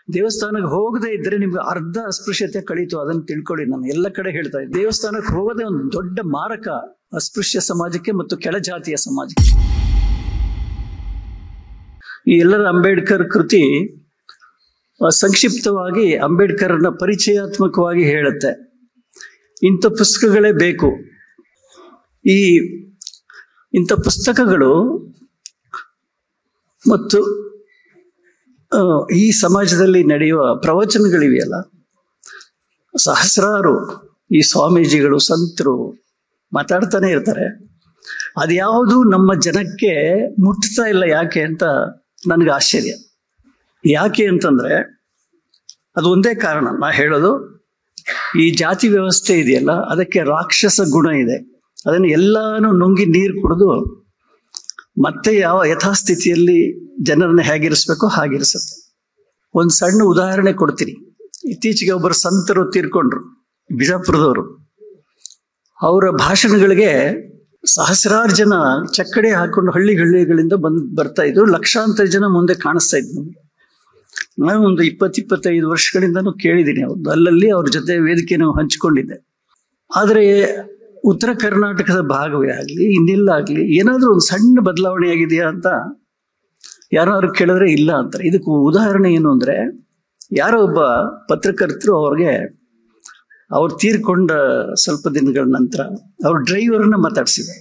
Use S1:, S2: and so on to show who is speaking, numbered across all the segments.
S1: ದೇವಸ್ಥಾನಕ್ಕೆ ಹೋಗದೇ ಇದ್ರೆ ನಿಮ್ಗೆ ಅರ್ಧ ಅಸ್ಪೃಶ್ಯತೆ ಕಳೀತು ಅದನ್ನು ತಿಳ್ಕೊಳ್ಳಿ ನಾನು ಎಲ್ಲ ಕಡೆ ಹೇಳ್ತಾ ಇದ್ದೆ ದೇವಸ್ಥಾನಕ್ಕೆ ಹೋಗೋದೇ ಒಂದು ದೊಡ್ಡ ಮಾರಕ ಅಸ್ಪೃಶ್ಯ ಸಮಾಜಕ್ಕೆ ಮತ್ತು ಕೆಳಜಾತಿಯ ಸಮಾಜಕ್ಕೆ ಈ ಎಲ್ಲರ ಅಂಬೇಡ್ಕರ್ ಕೃತಿ ಆ, ಸಂಕ್ಷಿಪ್ತವಾಗಿ ಅಂಬೇಡ್ಕರ್ನ ಪರಿಚಯಾತ್ಮಕವಾಗಿ ಹೇಳುತ್ತೆ ಇಂಥ ಪುಸ್ತಕಗಳೇ ಬೇಕು ಈ ಇಂಥ ಪುಸ್ತಕಗಳು ಮತ್ತು ಆ, ಈ ಸಮಾಜದಲ್ಲಿ ನಡೆಯುವ ಪ್ರವಚನಗಳಿವೆಯಲ್ಲ ಸಹಸ್ರಾರು ಈ ಸ್ವಾಮೀಜಿಗಳು ಸಂತರು ಮಾತಾಡ್ತಾನೆ ಇರ್ತಾರೆ ಅದ್ಯಾವುದು ನಮ್ಮ ಜನಕ್ಕೆ ಮುಟ್ತಾ ಇಲ್ಲ ಯಾಕೆ ಅಂತ ನನಗೆ ಆಶ್ಚರ್ಯ ಯಾಕೆ ಅಂತಂದ್ರೆ ಅದು ಒಂದೇ ಕಾರಣ ನಾ ಹೇಳೋದು ಈ ಜಾತಿ ವ್ಯವಸ್ಥೆ ಇದೆಯಲ್ಲ ಅದಕ್ಕೆ ರಾಕ್ಷಸ ಗುಣ ಇದೆ ಅದನ್ನು ಎಲ್ಲಾನು ನುಂಗಿ ನೀರು ಕುಡಿದು ಮತ್ತೆ ಯಾವ ಯಥಾಸ್ಥಿತಿಯಲ್ಲಿ ಜನರನ್ನ ಹೇಗಿರಿಸ್ಬೇಕೋ ಹಾಗಿರಿಸುತ್ತೆ ಒಂದು ಸಣ್ಣ ಉದಾಹರಣೆ ಕೊಡ್ತೀನಿ ಇತ್ತೀಚೆಗೆ ಒಬ್ಬರು ಸಂತರು ತೀರ್ಕೊಂಡ್ರು ಬಿಜಾಪುರದವರು ಅವರ ಭಾಷಣಗಳಿಗೆ ಸಹಸ್ರಾರು ಜನ ಚಕ್ಕಡೆ ಹಾಕೊಂಡು ಹಳ್ಳಿ ಹಳ್ಳಿಗಳಿಂದ ಬಂದ್ ಬರ್ತಾ ಇದ್ರು ಲಕ್ಷಾಂತರ ಜನ ಮುಂದೆ ಕಾಣಿಸ್ತಾ ಇದ್ರು ನಮ್ಗೆ ನಾನು ಒಂದು ಇಪ್ಪತ್ತು ಇಪ್ಪತ್ತೈದು ವರ್ಷಗಳಿಂದನೂ ಕೇಳಿದ್ದೀನಿ ಅವ್ರದ್ದು ಅಲ್ಲಲ್ಲಿ ಅವ್ರ ಜೊತೆ ವೇದಿಕೆಯನ್ನು ಹಂಚಿಕೊಂಡಿದ್ದೆ ಆದರೆ ಉತ್ತರ ಕರ್ನಾಟಕದ ಭಾಗವೇ ಆಗಲಿ ಇನ್ನೆಲ್ಲ ಆಗಲಿ ಏನಾದರೂ ಒಂದು ಸಣ್ಣ ಬದಲಾವಣೆ ಆಗಿದೆಯಾ ಅಂತ ಯಾರಾದ್ರು ಕೇಳಿದ್ರೆ ಇಲ್ಲ ಅಂತಾರೆ ಇದಕ್ಕೆ ಉದಾಹರಣೆ ಏನು ಅಂದರೆ ಯಾರೋ ಒಬ್ಬ ಪತ್ರಕರ್ತರು ಅವ್ರಿಗೆ ಅವ್ರು ತೀರ್ಕೊಂಡ ಸ್ವಲ್ಪ ದಿನಗಳ ನಂತರ ಅವ್ರ ಡ್ರೈವರ್ನ ಮಾತಾಡ್ಸಿದ್ದಾರೆ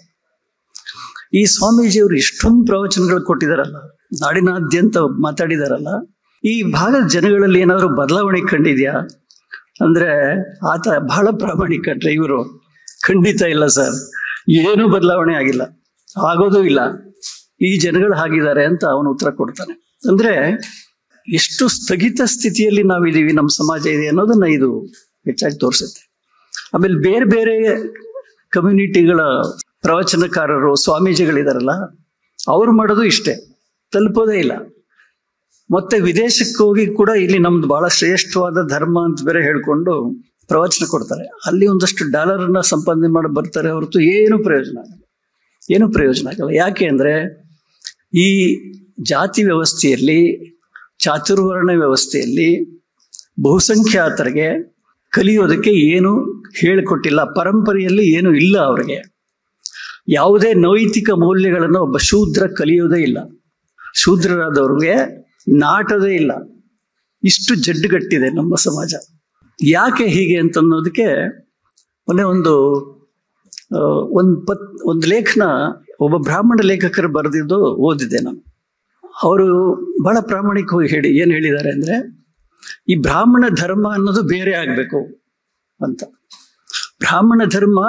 S1: ಈ ಸ್ವಾಮೀಜಿಯವರು ಇಷ್ಟೊಂದು ಪ್ರವಚನಗಳು ಕೊಟ್ಟಿದಾರಲ್ಲ ನಾಡಿನಾದ್ಯಂತ ಮಾತಾಡಿದಾರಲ್ಲ ಈ ಭಾಗದ ಜನಗಳಲ್ಲಿ ಏನಾದರೂ ಬದಲಾವಣೆ ಕಂಡಿದ್ಯಾ ಅಂದ್ರೆ ಆತ ಬಹಳ ಪ್ರಾಮಾಣಿಕ ಡ್ರೈವರು ಖಂಡಿತ ಇಲ್ಲ ಸರ್ ಏನೂ ಬದಲಾವಣೆ ಆಗಿಲ್ಲ ಆಗೋದೂ ಇಲ್ಲ ಈ ಜನಗಳು ಹಾಗಿದ್ದಾರೆ ಅಂತ ಅವನು ಉತ್ತರ ಕೊಡ್ತಾನೆ ಅಂದ್ರೆ ಎಷ್ಟು ಸ್ಥಗಿತ ಸ್ಥಿತಿಯಲ್ಲಿ ನಾವಿದ್ದೀವಿ ನಮ್ಮ ಸಮಾಜ ಇದೆ ಅನ್ನೋದನ್ನ ಇದು ಹೆಚ್ಚಾಗಿ ತೋರಿಸುತ್ತೆ ಆಮೇಲೆ ಬೇರೆ ಬೇರೆ ಕಮ್ಯುನಿಟಿಗಳ ಪ್ರವಚನಕಾರರು ಸ್ವಾಮೀಜಿಗಳಿದಾರಲ್ಲ ಅವ್ರು ಮಾಡೋದು ಇಷ್ಟೇ ತಲುಪೋದೇ ಇಲ್ಲ ಮತ್ತೆ ವಿದೇಶಕ್ಕೆ ಹೋಗಿ ಕೂಡ ಇಲ್ಲಿ ನಮ್ದು ಬಹಳ ಶ್ರೇಷ್ಠವಾದ ಧರ್ಮ ಅಂತ ಬೇರೆ ಹೇಳ್ಕೊಂಡು ಪ್ರವಚನ ಕೊಡ್ತಾರೆ ಅಲ್ಲಿ ಒಂದಷ್ಟು ಡಾಲರ್ನ ಸಂಪಾದನೆ ಮಾಡಿ ಬರ್ತಾರೆ ಹೊರತು ಏನು ಪ್ರಯೋಜನ ಆಗಲ್ಲ ಏನು ಪ್ರಯೋಜನ ಆಗಲ್ಲ ಯಾಕೆ ಅಂದ್ರೆ ಈ ಜಾತಿ ವ್ಯವಸ್ಥೆಯಲ್ಲಿ ಚಾತುರ್ವರ್ಣ ವ್ಯವಸ್ಥೆಯಲ್ಲಿ ಬಹುಸಂಖ್ಯಾತರಿಗೆ ಕಲಿಯೋದಕ್ಕೆ ಏನು ಹೇಳಿಕೊಟ್ಟಿಲ್ಲ ಪರಂಪರೆಯಲ್ಲಿ ಏನು ಇಲ್ಲ ಅವರಿಗೆ ಯಾವುದೇ ನೈತಿಕ ಮೌಲ್ಯಗಳನ್ನು ಒಬ್ಬ ಶೂದ್ರ ಕಲಿಯೋದೇ ಇಲ್ಲ ಶೂದ್ರರಾದವ್ರಿಗೆ ನಾಟದೇ ಇಲ್ಲ ಇಷ್ಟು ಜಡ್ಡುಗಟ್ಟಿದೆ ನಮ್ಮ ಸಮಾಜ ಯಾಕೆ ಹೀಗೆ ಅಂತ ಅನ್ನೋದಕ್ಕೆ ಮೊನ್ನೆ ಒಂದು ಆ, ಒಂದು ಪತ್ ಒಂದು ಲೇಖನ ಒಬ್ಬ ಬ್ರಾಹ್ಮಣ ಲೇಖಕರು ಬರೆದಿದ್ದು ಓದಿದ್ದೆ ನಾನು ಅವರು ಬಹಳ ಪ್ರಾಮಾಣಿಕವಾಗಿ ಹೇಳಿ ಏನು ಹೇಳಿದ್ದಾರೆ ಅಂದರೆ ಈ ಬ್ರಾಹ್ಮಣ ಧರ್ಮ ಅನ್ನೋದು ಬೇರೆ ಆಗಬೇಕು ಅಂತ ಬ್ರಾಹ್ಮಣ ಧರ್ಮ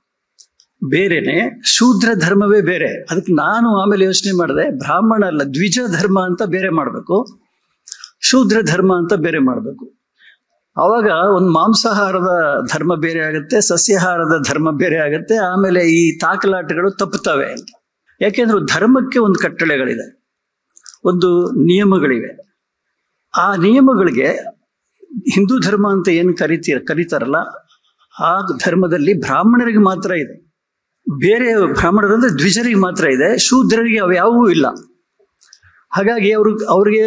S1: ಬೇರೆನೆ ಶೂದ್ರ ಧರ್ಮವೇ ಬೇರೆ ಅದಕ್ಕೆ ನಾನು ಆಮೇಲೆ ಯೋಚನೆ ಮಾಡಿದೆ ಬ್ರಾಹ್ಮಣ ಅಲ್ಲ ದ್ವಿಜ ಧರ್ಮ ಅಂತ ಬೇರೆ ಮಾಡಬೇಕು ಶೂದ್ರ ಧರ್ಮ ಅಂತ ಬೇರೆ ಮಾಡಬೇಕು ಅವಾಗ ಒಂದು ಮಾಂಸಾಹಾರದ ಧರ್ಮ ಬೇರೆ ಆಗುತ್ತೆ ಸಸ್ಯಾಹಾರದ ಧರ್ಮ ಬೇರೆ ಆಗುತ್ತೆ ಆಮೇಲೆ ಈ ತಾಕಲಾಟಗಳು ತಪ್ಪುತ್ತವೆ ಅಂತ ಯಾಕೆಂದ್ರೆ ಧರ್ಮಕ್ಕೆ ಒಂದು ಕಟ್ಟಳೆಗಳಿದೆ ಒಂದು ನಿಯಮಗಳಿವೆ ಆ ನಿಯಮಗಳಿಗೆ ಹಿಂದೂ ಧರ್ಮ ಅಂತ ಏನು ಕರಿತೀರ ಕರೀತಾರಲ್ಲ ಆ ಧರ್ಮದಲ್ಲಿ ಬ್ರಾಹ್ಮಣರಿಗೆ ಮಾತ್ರ ಇದೆ ಬೇರೆ ಬ್ರಾಹ್ಮಣರಂದ್ರೆ ದ್ವಿಜರಿಗೆ ಮಾತ್ರ ಇದೆ ಶೂದ್ರರಿಗೆ ಅವು ಯಾವುವೂ ಇಲ್ಲ ಹಾಗಾಗಿ ಅವರು ಅವ್ರಿಗೆ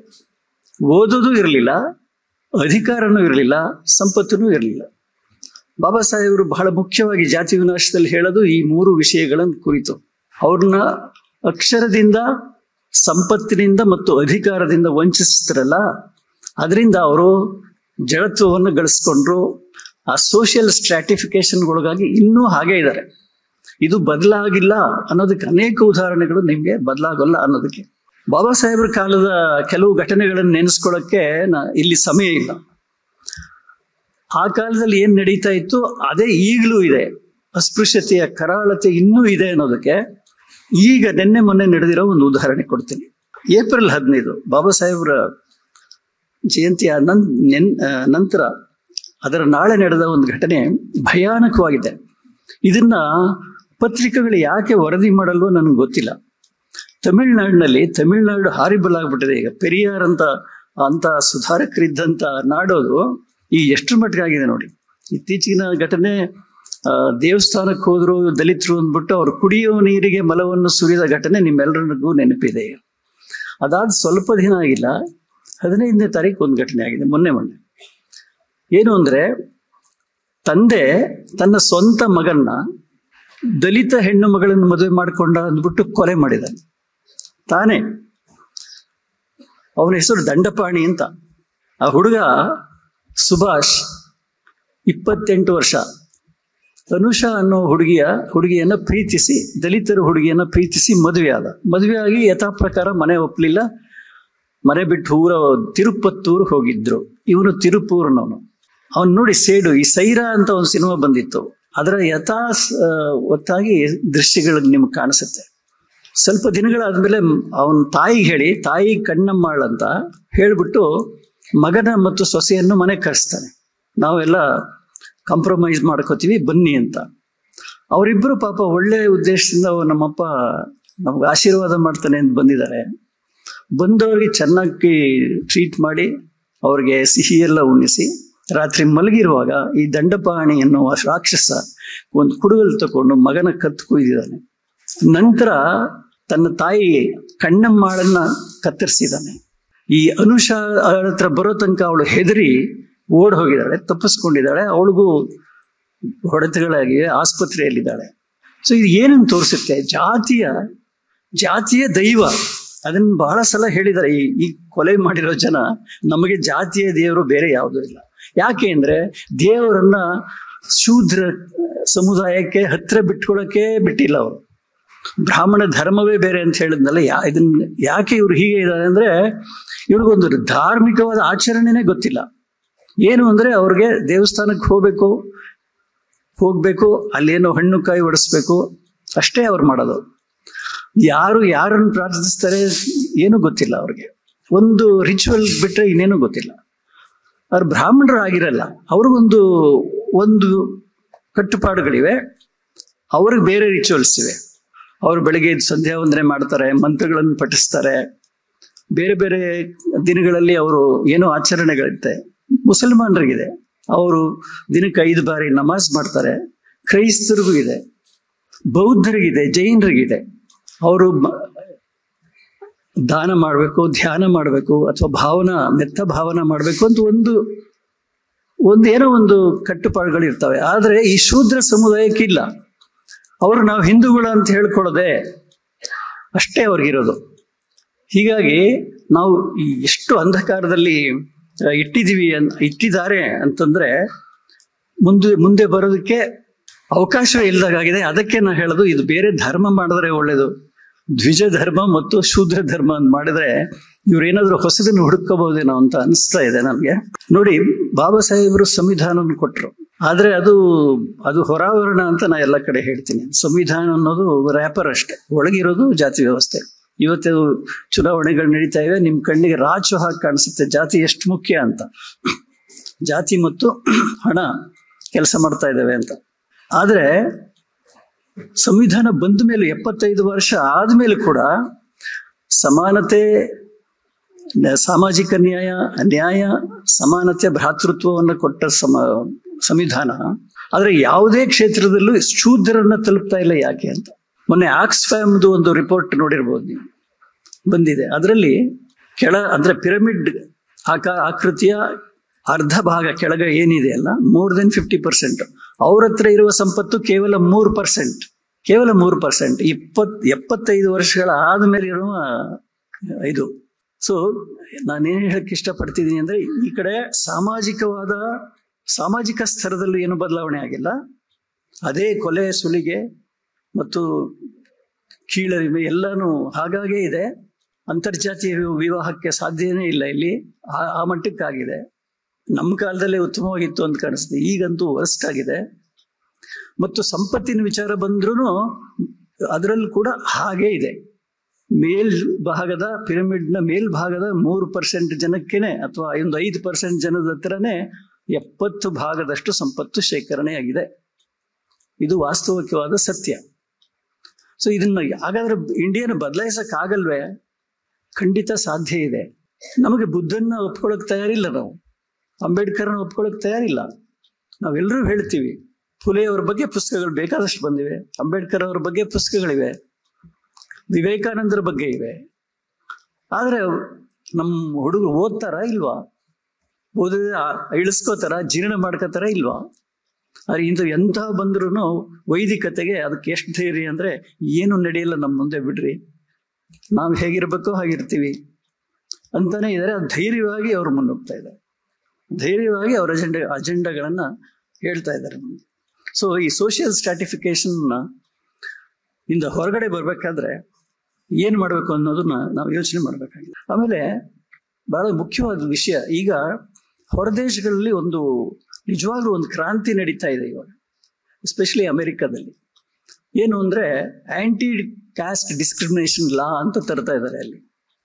S1: ಓದೋದು ಇರಲಿಲ್ಲ ಅಧಿಕಾರನೂ ಇರಲಿಲ್ಲ ಸಂಪತ್ತೂ ಇರಲಿಲ್ಲ ಬಾಬಾ ಸಾಹೇಬರು ಬಹಳ ಮುಖ್ಯವಾಗಿ ಜಾತಿ ವಿನಾಶದಲ್ಲಿ ಹೇಳೋದು ಈ ಮೂರು ವಿಷಯಗಳನ್ನು ಕುರಿತು ಅವ್ರನ್ನ ಅಕ್ಷರದಿಂದ ಸಂಪತ್ತಿನಿಂದ ಮತ್ತು ಅಧಿಕಾರದಿಂದ ವಂಚಿಸ್ತಾರಲ್ಲ ಅದರಿಂದ ಅವರು ಜಡತ್ವವನ್ನು ಗಳಿಸ್ಕೊಂಡ್ರು ಆ ಸೋಷಿಯಲ್ ಸ್ಟ್ರಾಟಿಫಿಕೇಶನ್ಗೊಳಗಾಗಿ ಇನ್ನೂ ಹಾಗೆ ಇದ್ದಾರೆ ಇದು ಬದಲಾಗಿಲ್ಲ ಅನ್ನೋದಕ್ಕೆ ಅನೇಕ ಉದಾಹರಣೆಗಳು ನಿಮಗೆ ಬದಲಾಗಲ್ಲ ಅನ್ನೋದಕ್ಕೆ ಬಾಬಾ ಸಾಹೇಬ್ರ ಕಾಲದ ಕೆಲವು ಘಟನೆಗಳನ್ನು ನೆನೆಸ್ಕೊಳ್ಳೋಕ್ಕೆ ನಾ ಇಲ್ಲಿ ಸಮಯ ಇಲ್ಲ ಆ ಕಾಲದಲ್ಲಿ ಏನು ನಡೀತಾ ಇತ್ತು ಅದೇ ಈಗಲೂ ಇದೆ ಅಸ್ಪೃಶ್ಯತೆಯ ಕರಾಳತೆ ಇನ್ನೂ ಇದೆ ಅನ್ನೋದಕ್ಕೆ ಈಗ ನಿನ್ನೆ ಮೊನ್ನೆ ನಡೆದಿರೋ ಒಂದು ಉದಾಹರಣೆ ಕೊಡ್ತೀನಿ ಏಪ್ರಿಲ್ ಹದಿನೈದು ಬಾಬಾ ಸಾಹೇಬ್ರ ಜಯಂತಿಯ ನನ್ ನೆನ್ ಆ, ನಂತರ ಅದರ ನಾಳೆ ನಡೆದ ಒಂದು ಘಟನೆ ಭಯಾನಕವಾಗಿದೆ ಇದನ್ನ ಪತ್ರಿಕೆಗಳು ಯಾಕೆ ವರದಿ ಮಾಡಲು ನನಗೆ ಗೊತ್ತಿಲ್ಲ ತಮಿಳ್ನಾಡಿನಲ್ಲಿ ತಮಿಳ್ನಾಡು ಹಾರಿಬಲ್ ಆಗ್ಬಿಟ್ಟಿದೆ ಈಗ ಪೆರಿಯಾರ್ ಅಂತ ಅಂತ ಸುಧಾರಕರಿದ್ದಂತ ನಾಡೋದು ಈ ಎಷ್ಟರ ಮಟ್ಟಿಗೆ ಆಗಿದೆ ನೋಡಿ ಇತ್ತೀಚಿನ ಘಟನೆ ಆ, ದೇವಸ್ಥಾನಕ್ಕೆ ಹೋದ್ರು ದಲಿತರು ಅಂದ್ಬಿಟ್ಟು ಅವ್ರು ಕುಡಿಯೋ ನೀರಿಗೆ ಮಲವನ್ನು ಸುರಿದ ಘಟನೆ ನಿಮ್ಮೆಲ್ಲರಿಗೂ ನೆನಪಿದೆ ಅದಾದ ಸ್ವಲ್ಪ ದಿನ ಆಗಿಲ್ಲ ಹದಿನೈದನೇ ತಾರೀಕು ಒಂದು ಘಟನೆ ಆಗಿದೆ ಮೊನ್ನೆ ಮೊನ್ನೆ ಏನು ಅಂದ್ರೆ ತಂದೆ ತನ್ನ ಸ್ವಂತ ಮಗನ್ನ ದಲಿತ ಹೆಣ್ಣು ಮಗಳನ್ನು ಮದುವೆ ಮಾಡಿಕೊಂಡ ಅಂದ್ಬಿಟ್ಟು ಕೊಲೆ ಮಾಡಿದ್ದಾನೆ ತಾನೇ ಅವನ ಹೆಸರು ದಂಡಪಾಣಿ ಅಂತ ಆ ಹುಡುಗ ಸುಭಾಷ್ ಇಪ್ಪತ್ತೆಂಟು ವರ್ಷ ಅನುಷಾ ಅನ್ನೋ ಹುಡುಗಿಯ ಹುಡುಗಿಯನ್ನ ಪ್ರೀತಿಸಿ ದಲಿತರ ಹುಡುಗಿಯನ್ನ ಪ್ರೀತಿಸಿ ಮದುವೆ ಆದ ಮದುವೆ ಆಗಿ ಯಥಾ ಪ್ರಕಾರ ಮನೆ ಒಪ್ಪಲಿಲ್ಲ ಮನೆ ಬಿಟ್ಟು ಊರ ತಿರುಪತ್ತೂರು ಹೋಗಿದ್ರು ಇವನು ತಿರುಪೂರ್ನವನು ಅವನು ನೋಡಿ ಸೇಡು ಈ ಸೈರಾ ಅಂತ ಒಂದು ಸಿನಿಮಾ ಬಂದಿತ್ತು ಅದರ ಯಥಾ ಸ- ಒತ್ತಾಗಿ ದೃಶ್ಯಗಳು ನಿಮ್ಗೆ ಕಾಣಿಸುತ್ತೆ ಸ್ವಲ್ಪ ದಿನಗಳಾದ್ಮೇಲೆ ಅವನ ತಾಯಿಗೆ ಹೇಳಿ ತಾಯಿ ಕಣ್ಣಮ್ಮಾಳ್ ಅಂತ ಹೇಳ್ಬಿಟ್ಟು ಮಗನ ಮತ್ತು ಸೊಸೆಯನ್ನು ಮನೆಗೆ ಕರೆಸ್ತಾನೆ ನಾವೆಲ್ಲ ಕಾಂಪ್ರಮೈಸ್ ಮಾಡ್ಕೋತೀವಿ ಬನ್ನಿ ಅಂತ ಅವರಿಬ್ಬರು ಪಾಪ ಒಳ್ಳೆ ಉದ್ದೇಶದಿಂದ ಅವ್ರು ನಮ್ಮಪ್ಪ ನಮ್ಗೆ ಆಶೀರ್ವಾದ ಮಾಡ್ತಾನೆ ಅಂತ ಬಂದಿದ್ದಾರೆ ಬಂದವರಿಗೆ ಚೆನ್ನಾಗಿ ಟ್ರೀಟ್ ಮಾಡಿ ಅವ್ರಿಗೆ ಸಿಹಿ ಎಲ್ಲ ಉಣಿಸಿ ರಾತ್ರಿ ಮಲಗಿರುವಾಗ ಈ ದಂಡಪಾಣಿ ಎನ್ನುವ ರಾಕ್ಷಸ ಒಂದು ಕುಡುಗಲ್ ತಗೊಂಡು ಮಗನ ಕತ್ತು ಕುಯ್ದಿದ್ದಾನೆ ನಂತರ ತನ್ನ ತಾಯಿ ಕಣ್ಣಮ್ಮಾಳನ್ನ ಕತ್ತರಿಸಿದ್ದಾನೆ ಈ ಅನುಷಾ ಅವಳ ಹತ್ರ ಬರೋ ತನಕ ಅವಳು ಹೆದರಿ ಓಡ್ ಹೋಗಿದ್ದಾಳೆ ತಪ್ಪಿಸ್ಕೊಂಡಿದ್ದಾಳೆ ಅವಳಿಗೂ ಹೊಡೆತಗಳಾಗಿವೆ ಆಸ್ಪತ್ರೆಯಲ್ಲಿದ್ದಾಳೆ ಸೊ ಇದು ಏನನ್ನು ತೋರಿಸುತ್ತೆ ಜಾತಿಯ ಜಾತಿಯ ದೈವ ಅದನ್ನ ಬಹಳ ಸಲ ಹೇಳಿದ್ದಾರೆ ಈ ಈ ಕೊಲೆ ಮಾಡಿರೋ ಜನ ನಮಗೆ ಜಾತಿಯ ದೇವರು ಬೇರೆ ಯಾವುದೂ ಇಲ್ಲ ಯಾಕೆ ಅಂದ್ರೆ ದೇವರನ್ನ ಶೂದ್ರ ಸಮುದಾಯಕ್ಕೆ ಹತ್ರ ಬಿಟ್ಕೊಳ್ಳೋಕೆ ಬಿಟ್ಟಿಲ್ಲ ಅವರು ಬ್ರಾಹ್ಮಣ ಧರ್ಮವೇ ಬೇರೆ ಅಂತ ಹೇಳಿದ್ನಲ್ಲ ಯಾ ಇದನ್ನ ಯಾಕೆ ಇವ್ರು ಹೀಗೆ ಇದ್ದಾರೆ ಅಂದ್ರೆ ಇವ್ರಿಗೊಂದು ಧಾರ್ಮಿಕವಾದ ಆಚರಣೆನೇ ಗೊತ್ತಿಲ್ಲ ಏನು ಅಂದ್ರೆ ಅವ್ರಿಗೆ ದೇವಸ್ಥಾನಕ್ಕೆ ಹೋಗ್ಬೇಕು ಹೋಗ್ಬೇಕು ಅಲ್ಲೇನೋ ಹಣ್ಣು ಕಾಯಿ ಒಡಿಸ್ಬೇಕು ಅಷ್ಟೇ ಅವ್ರು ಮಾಡೋದು ಯಾರು ಯಾರನ್ನು ಪ್ರಾರ್ಥಿಸ್ತಾರೆ ಏನೂ ಗೊತ್ತಿಲ್ಲ ಅವ್ರಿಗೆ ಒಂದು ರಿಚುವಲ್ ಬಿಟ್ರೆ ಇನ್ನೇನು ಗೊತ್ತಿಲ್ಲ ಅವ್ರು ಬ್ರಾಹ್ಮಣರು ಆಗಿರಲ್ಲ ಅವ್ರಿಗೊಂದು ಒಂದು ಕಟ್ಟುಪಾಡುಗಳಿವೆ ಅವ್ರಿಗೆ ಬೇರೆ ರಿಚುವಲ್ಸ್ ಇವೆ ಅವರು ಬೆಳಗ್ಗೆ ಎದ್ದು ಸಂಧ್ಯಾ ವಂದನೆ ಮಾಡ್ತಾರೆ ಮಂತ್ರಗಳನ್ನು ಪಠಿಸ್ತಾರೆ ಬೇರೆ ಬೇರೆ ದಿನಗಳಲ್ಲಿ ಅವರು ಏನೋ ಆಚರಣೆಗಳಿರುತ್ತೆ ಮುಸಲ್ಮಾನರಿಗಿದೆ ಅವರು ದಿನಕ್ಕೆ ಐದು ಬಾರಿ ನಮಾಜ್ ಮಾಡ್ತಾರೆ ಕ್ರೈಸ್ತರಿಗೂ ಇದೆ ಬೌದ್ಧರಿಗಿದೆ ಜೈನರಿಗಿದೆ ಅವರು ದಾನ ಮಾಡಬೇಕು ಧ್ಯಾನ ಮಾಡಬೇಕು ಅಥವಾ ಭಾವನಾ ಮೆತ್ತ ಭಾವನ ಮಾಡಬೇಕು ಅಂತ ಒಂದು ಒಂದು ಏನೋ ಒಂದು ಕಟ್ಟುಪಾಡುಗಳು ಇರ್ತವೆ ಆದರೆ ಈ ಶೂದ್ರ ಸಮುದಾಯಕ್ಕಿಲ್ಲ ಅವರು ನಾವು ಹಿಂದೂಗಳು ಅಂತ ಹೇಳ್ಕೊಳ್ಳೋದೆ ಅಷ್ಟೇ ಅವ್ರಿಗಿರೋದು ಹೀಗಾಗಿ ನಾವು ಈ ಎಷ್ಟು ಅಂಧಕಾರದಲ್ಲಿ ಆ, ಇಟ್ಟಿದ್ದೀವಿ ಅನ್ ಇಟ್ಟಿದ್ದಾರೆ ಅಂತಂದ್ರೆ ಮುಂದೆ ಮುಂದೆ ಬರೋದಕ್ಕೆ ಅವಕಾಶ ಇಲ್ಲದಾಗಿದೆ ಅದಕ್ಕೆ ನಾ ಹೇಳೋದು ಇದು ಬೇರೆ ಧರ್ಮ ಮಾಡಿದ್ರೆ ಒಳ್ಳೇದು ದ್ವಿಜ ಧರ್ಮ ಮತ್ತು ಶೂದ್ರ ಧರ್ಮ ಅಂತ ಮಾಡಿದ್ರೆ ಇವ್ರೇನಾದ್ರೂ ಹೊಸದನ್ನು ಹುಡುಕಬಹುದೇನೋ ಅಂತ ಅನಿಸ್ತಾ ಇದೆ ನನಗೆ ನೋಡಿ ಬಾಬಾ ಸಾಹೇಬರು ಸಂವಿಧಾನವನ್ನು ಕೊಟ್ಟರು ಆದ್ರೆ ಅದು ಅದು ಹೊರಾವರಣ ಅಂತ ನಾ ಎಲ್ಲ ಕಡೆ ಹೇಳ್ತೀನಿ ಸಂವಿಧಾನ ಅನ್ನೋದು ರ್ಯಾಪರ್ ಅಷ್ಟೇ ಒಳಗಿರೋದು ಜಾತಿ ವ್ಯವಸ್ಥೆ ಇವತ್ತು ಚುನಾವಣೆಗಳು ನಡೀತಾ ಇವೆ ನಿಮ್ ಕಣ್ಣಿಗೆ ರಾಚು ಹಾಕಿ ಕಾಣಿಸುತ್ತೆ ಜಾತಿ ಎಷ್ಟು ಮುಖ್ಯ ಅಂತ ಜಾತಿ ಮತ್ತು ಹಣ ಕೆಲಸ ಮಾಡ್ತಾ ಇದ್ದಾವೆ ಅಂತ ಆದ್ರೆ ಸಂವಿಧಾನ ಬಂದ ಮೇಲೆ ಎಪ್ಪತ್ತೈದು ವರ್ಷ ಆದ್ಮೇಲೆ ಕೂಡ ಸಮಾನತೆ ನ- ಸಾಮಾಜಿಕ ನ್ಯಾಯ ನ್ಯಾಯ ಸಮಾನತೆ ಭ್ರಾತೃತ್ವವನ್ನು ಕೊಟ್ಟ ಸಮ ಸಂವಿಧಾನ ಆದ್ರೆ ಯಾವುದೇ ಕ್ಷೇತ್ರದಲ್ಲೂ ಶೂದ್ರರನ್ನ ತಲುಪ್ತಾ ಇಲ್ಲ ಯಾಕೆ ಅಂತ ಮೊನ್ನೆ ಆಕ್ಸ್ಫ್ಯಾಮ್ದು ಒಂದು ರಿಪೋರ್ಟ್ ನೋಡಿರ್ಬೋದು ನೀವು ಬಂದಿದೆ ಅದರಲ್ಲಿ ಕೆಳ ಅಂದ್ರೆ ಪಿರಮಿಡ್ ಆಕ ಆಕೃತಿಯ ಅರ್ಧ ಭಾಗ ಕೆಳಗೆ ಏನಿದೆ ಅಲ್ಲ ಮೋರ್ ದೆನ್ ಫಿಫ್ಟಿ ಪರ್ಸೆಂಟ್ ಅವ್ರ ಹತ್ರ ಇರುವ ಸಂಪತ್ತು ಕೇವಲ ಮೂರು ಪರ್ಸೆಂಟ್ ಕೇವಲ ಮೂರು ಪರ್ಸೆಂಟ್ ಇಪ್ಪತ್ ಎಪ್ಪತ್ತೈದು ವರ್ಷಗಳ ಆದ್ಮೇಲೆ ಇರುವ ಇದು ಸೊ ನಾನೇನು ಹೇಳಕ್ ಇಷ್ಟಪಡ್ತಿದ್ದೀನಿ ಅಂದ್ರೆ ಈ ಕಡೆ ಸಾಮಾಜಿಕವಾದ ಸಾಮಾಜಿಕ ಸ್ತರದಲ್ಲೂ ಏನು ಬದಲಾವಣೆ ಆಗಿಲ್ಲ ಅದೇ ಕೊಲೆ ಸುಲಿಗೆ ಮತ್ತು ಕೀಳರಿಮೆ ಎಲ್ಲಾನು ಹಾಗಾಗೇ ಇದೆ ಅಂತರ್ಜಾತೀಯ ವಿವಾಹಕ್ಕೆ ಸಾಧ್ಯನೇ ಇಲ್ಲ ಇಲ್ಲಿ ಆ- ಆ ಮಟ್ಟಕ್ಕಾಗಿದೆ ನಮ್ಮ ಕಾಲದಲ್ಲೇ ಉತ್ತಮವಾಗಿತ್ತು ಅಂತ ಕಾಣಿಸ್ತದೆ ಈಗಂತೂ ವರ್ಸ್ಟ್ ಆಗಿದೆ ಮತ್ತು ಸಂಪತ್ತಿನ ವಿಚಾರ ಬಂದ್ರೂ ಅದರಲ್ಲೂ ಕೂಡ ಹಾಗೇ ಇದೆ ಮೇಲ್ ಭಾಗದ ಪಿರಮಿಡ್ನ ಮೇಲ್ಭಾಗದ ಮೂರು ಪರ್ಸೆಂಟ್ ಜನಕ್ಕೇನೆ ಅಥವಾ ಒಂದು ಐದು ಪರ್ಸೆಂಟ್ ಜನದ ಹತ್ರನೇ ಎಪ್ಪತ್ತು ಭಾಗದಷ್ಟು ಸಂಪತ್ತು ಶೇಖರಣೆಯಾಗಿದೆ ಇದು ವಾಸ್ತವಿಕವಾದ ಸತ್ಯ ಸೊ ಇದನ್ನ ಹಾಗಾದ್ರೆ ಇಂಡಿಯಾನ ಬದಲಾಯಿಸಕ್ ಆಗಲ್ವೇ ಖಂಡಿತ ಸಾಧ್ಯ ಇದೆ ನಮಗೆ ಬುದ್ಧನ್ನ ಒಪ್ಕೊಳಕ್ ತಯಾರಿಲ್ಲ ನಾವು ಅಂಬೇಡ್ಕರ್ನ ಒಪ್ಕೊಳಕ್ ತಯಾರಿಲ್ಲ ನಾವೆಲ್ಲರೂ ಹೇಳ್ತೀವಿ ಫುಲೆ ಅವ್ರ ಬಗ್ಗೆ ಪುಸ್ತಕಗಳು ಬೇಕಾದಷ್ಟು ಬಂದಿವೆ ಅಂಬೇಡ್ಕರ್ ಅವ್ರ ಬಗ್ಗೆ ಪುಸ್ತಕಗಳಿವೆ ವಿವೇಕಾನಂದರ ಬಗ್ಗೆ ಇವೆ ಆದ್ರೆ ನಮ್ಮ ಹುಡುಗರು ಓದ್ತಾರ ಇಲ್ವಾ ಓದಿದ್ರೆ ಆ- ಇಳಿಸ್ಕೋತಾರ ಜೀರ್ಣ ಮಾಡ್ಕೋತಾರ ಇಲ್ವಾ ಆದ್ರೆ ಇಂಥ ಎಂಥ ಬಂದ್ರೂ ವೈದಿಕತೆಗೆ ಅದಕ್ಕೆ ಎಷ್ಟು ಧೈರ್ಯ ಅಂದ್ರೆ ಏನು ನಡೆಯಲ್ಲ ನಮ್ಮ ಮುಂದೆ ಬಿಡ್ರಿ ನಾವು ಹೇಗಿರ್ಬೇಕೋ ಹಾಗಿರ್ತೀವಿ ಅಂತಾನೆ ಇದ್ದಾರೆ ಅದು ಧೈರ್ಯವಾಗಿ ಅವರು ಮುನ್ನುಗ್ತಾ ಇದ್ದಾರೆ ಧೈರ್ಯವಾಗಿ ಅವರ ಅಜೆಂಡ ಅಜೆಂಡಾಗಳನ್ನ ಹೇಳ್ತಾ ಇದ್ದಾರೆ ನಮ್ಗೆ ಸೊ ಈ ಸೋಷಿಯಲ್ ಸ್ಟ್ರಾಟಿಫಿಕೇಶನ್ ಇಂದ ಹೊರಗಡೆ ಬರ್ಬೇಕಾದ್ರೆ ಏನ್ ಮಾಡ್ಬೇಕು ಅನ್ನೋದನ್ನ ನಾವು ಯೋಚನೆ ಮಾಡ್ಬೇಕಾಗಿದೆ ಆಮೇಲೆ ಬಹಳ ಮುಖ್ಯವಾದ ವಿಷಯ ಈಗ ಹೊರದೇಶಗಳಲ್ಲಿ ಒಂದು ನಿಜವಾಗ್ಲೂ ಒಂದು ಕ್ರಾಂತಿ ನಡೀತಾ ಇದೆ ಇವಾಗ ಎಸ್ಪೆಷಲಿ ಅಮೆರಿಕದಲ್ಲಿ ಏನು ಅಂದ್ರೆ ಆಂಟಿ ಕ್ಯಾಸ್ಟ್ ಡಿಸ್ಕ್ರಿಮಿನೇಷನ್ ಲಾ ಅಂತ ತರ್ತಾ ಇದ್ದಾರೆ ಅಲ್ಲಿ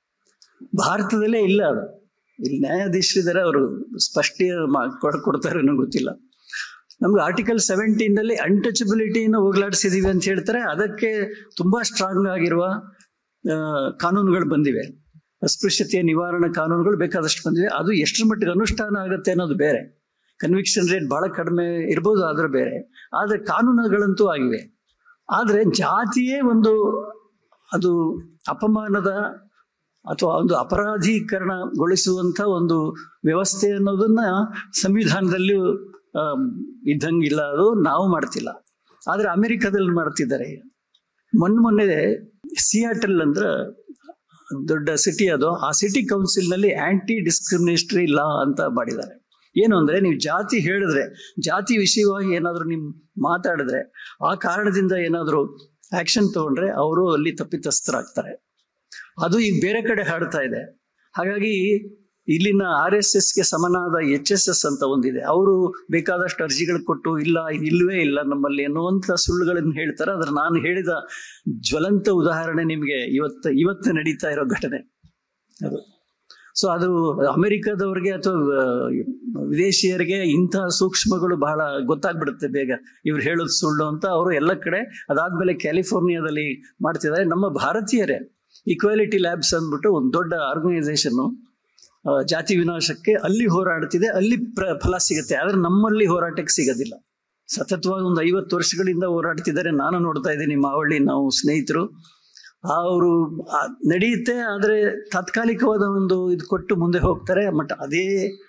S1: ಭಾರತದಲ್ಲೇ ಇಲ್ಲ ಅದು ಇಲ್ಲಿ ನ್ಯಾಯಾಧೀಶರಿದ್ದಾರೆ ಅವರು ಸ್ಪಷ್ಟ ಕೊಡ್ತಾರೆ ಅನ್ನೋ ಗೊತ್ತಿಲ್ಲ ನಮ್ಗೆ ಆರ್ಟಿಕಲ್ ಸೆವೆಂಟೀನ್ ನಲ್ಲಿ ಅನ್ಟಚಬಿಲಿಟಿನ ಹೋಗ್ಲಾಡಿಸಿದೀವಿ ಅಂತ ಹೇಳ್ತಾರೆ ಅದಕ್ಕೆ ತುಂಬಾ ಸ್ಟ್ರಾಂಗ್ ಆಗಿರುವ ಆ, ಕಾನೂನುಗಳು ಬಂದಿವೆ ಅಸ್ಪೃಶ್ಯತೆಯ ನಿವಾರಣಾ ಕಾನೂನುಗಳು ಬೇಕಾದಷ್ಟು ಬಂದಿವೆ ಅದು ಎಷ್ಟರ ಮಟ್ಟಿಗೆ ಅನುಷ್ಠಾನ ಆಗುತ್ತೆ ಅನ್ನೋದು ಬೇರೆ ಕನ್ವಿಕ್ಷನ್ ರೇಟ್ ಬಹಳ ಕಡಿಮೆ ಇರ್ಬೋದು ಆದ್ರೆ ಬೇರೆ ಆದ್ರೆ ಕಾನೂನುಗಳಂತೂ ಆಗಿವೆ ಆದ್ರೆ ಜಾತಿಯೇ ಒಂದು ಅದು ಅಪಮಾನದ ಅಥವಾ ಒಂದು ಅಪರಾಧೀಕರಣಗೊಳಿಸುವಂತ ಒಂದು ವ್ಯವಸ್ಥೆ ಅನ್ನೋದನ್ನ ಸಂವಿಧಾನದಲ್ಲಿ ಆಮ್, ಇದ್ದಂಗಿಲ್ಲ ಅದು ನಾವು ಮಾಡ್ತಿಲ್ಲ ಆದ್ರೆ ಅಮೆರಿಕದಲ್ಲಿ ಮಾಡ್ತಿದ್ದಾರೆ ಈಗ ಮೊನ್ನೆ ಮೊನ್ನೆ ಸಿಯಾಟಲ್ ಅಂದ್ರೆ ದೊಡ್ಡ ಸಿಟಿ ಅದು ಆ ಸಿಟಿ ಕೌನ್ಸಿಲ್ ನಲ್ಲಿ ಆಂಟಿ ಡಿಸ್ಕ್ರಿಮಿನೇಟರಿ ಲಾ ಅಂತ ಮಾಡಿದ್ದಾರೆ ಏನು ಅಂದ್ರೆ ನೀವು ಜಾತಿ ಹೇಳಿದ್ರೆ ಜಾತಿ ವಿಷಯವಾಗಿ ಏನಾದ್ರು ನಿಮ್ ಮಾತಾಡಿದ್ರೆ ಆ ಕಾರಣದಿಂದ ಏನಾದ್ರು ಆಕ್ಷನ್ ತಗೊಂಡ್ರೆ ಅವರು ಅಲ್ಲಿ ತಪ್ಪಿತಸ್ಥರಾಗ್ತಾರೆ ಅದು ಈಗ ಬೇರೆ ಕಡೆ ಹಾಡ್ತಾ ಇದೆ ಹಾಗಾಗಿ ಇಲ್ಲಿನ ಆರ್ ಎಸ್ ಎಸ್ಗೆ ಸಮನಾದ ಎಚ್ ಎಸ್ ಎಸ್ ಅಂತ ಒಂದಿದೆ ಅವರು ಬೇಕಾದಷ್ಟು ಅರ್ಜಿಗಳು ಕೊಟ್ಟು ಇಲ್ಲ ಇಲ್ವೇ ಇಲ್ಲ ನಮ್ಮಲ್ಲಿ ಅನ್ನುವಂಥ ಸುಳ್ಳುಗಳನ್ನು ಹೇಳ್ತಾರೆ ಆದ್ರೆ ನಾನು ಹೇಳಿದ ಜ್ವಲಂತ ಉದಾಹರಣೆ ನಿಮಗೆ ಇವತ್ತು ಇವತ್ತು ನಡೀತಾ ಇರೋ ಘಟನೆ ಅದು ಸೊ ಅದು ಅಮೆರಿಕದವ್ರಿಗೆ ಅಥವಾ ವಿದೇಶಿಯರಿಗೆ ಇಂತಹ ಸೂಕ್ಷ್ಮಗಳು ಬಹಳ ಗೊತ್ತಾಗ್ಬಿಡುತ್ತೆ ಬೇಗ ಇವ್ರು ಹೇಳೋದು ಸುಳ್ಳು ಅಂತ ಅವರು ಎಲ್ಲ ಕಡೆ ಅದಾದ್ಮೇಲೆ ಕ್ಯಾಲಿಫೋರ್ನಿಯಾದಲ್ಲಿ ಮಾಡ್ತಿದ್ದಾರೆ ನಮ್ಮ ಭಾರತೀಯರೇ ಈಕ್ವಾಲಿಟಿ ಲ್ಯಾಬ್ಸ್ ಅಂದ್ಬಿಟ್ಟು ಒಂದು ದೊಡ್ಡ ಆರ್ಗನೈಸೇಷನ್ ಜಾತಿ ವಿನಾಶಕ್ಕೆ ಅಲ್ಲಿ ಹೋರಾಡ್ತಿದೆ ಅಲ್ಲಿ ಪ್ರ ಫಲ ಸಿಗುತ್ತೆ ಆದ್ರೆ ನಮ್ಮಲ್ಲಿ ಹೋರಾಟಕ್ಕೆ ಸಿಗೋದಿಲ್ಲ ಸತತವಾಗಿ ಒಂದು ಐವತ್ತು ವರ್ಷಗಳಿಂದ ಹೋರಾಡ್ತಿದ್ದಾರೆ ನಾನು ನೋಡ್ತಾ ಇದ್ದೀನಿ ಮಾವಳ್ಳಿ ನಾವು ಸ್ನೇಹಿತರು ಅವರು ನಡೆಯುತ್ತೆ ಆದರೆ ತಾತ್ಕಾಲಿಕವಾದ ಒಂದು ಇದು ಕೊಟ್ಟು ಮುಂದೆ ಹೋಗ್ತಾರೆ ಬಟ್ ಅದೇ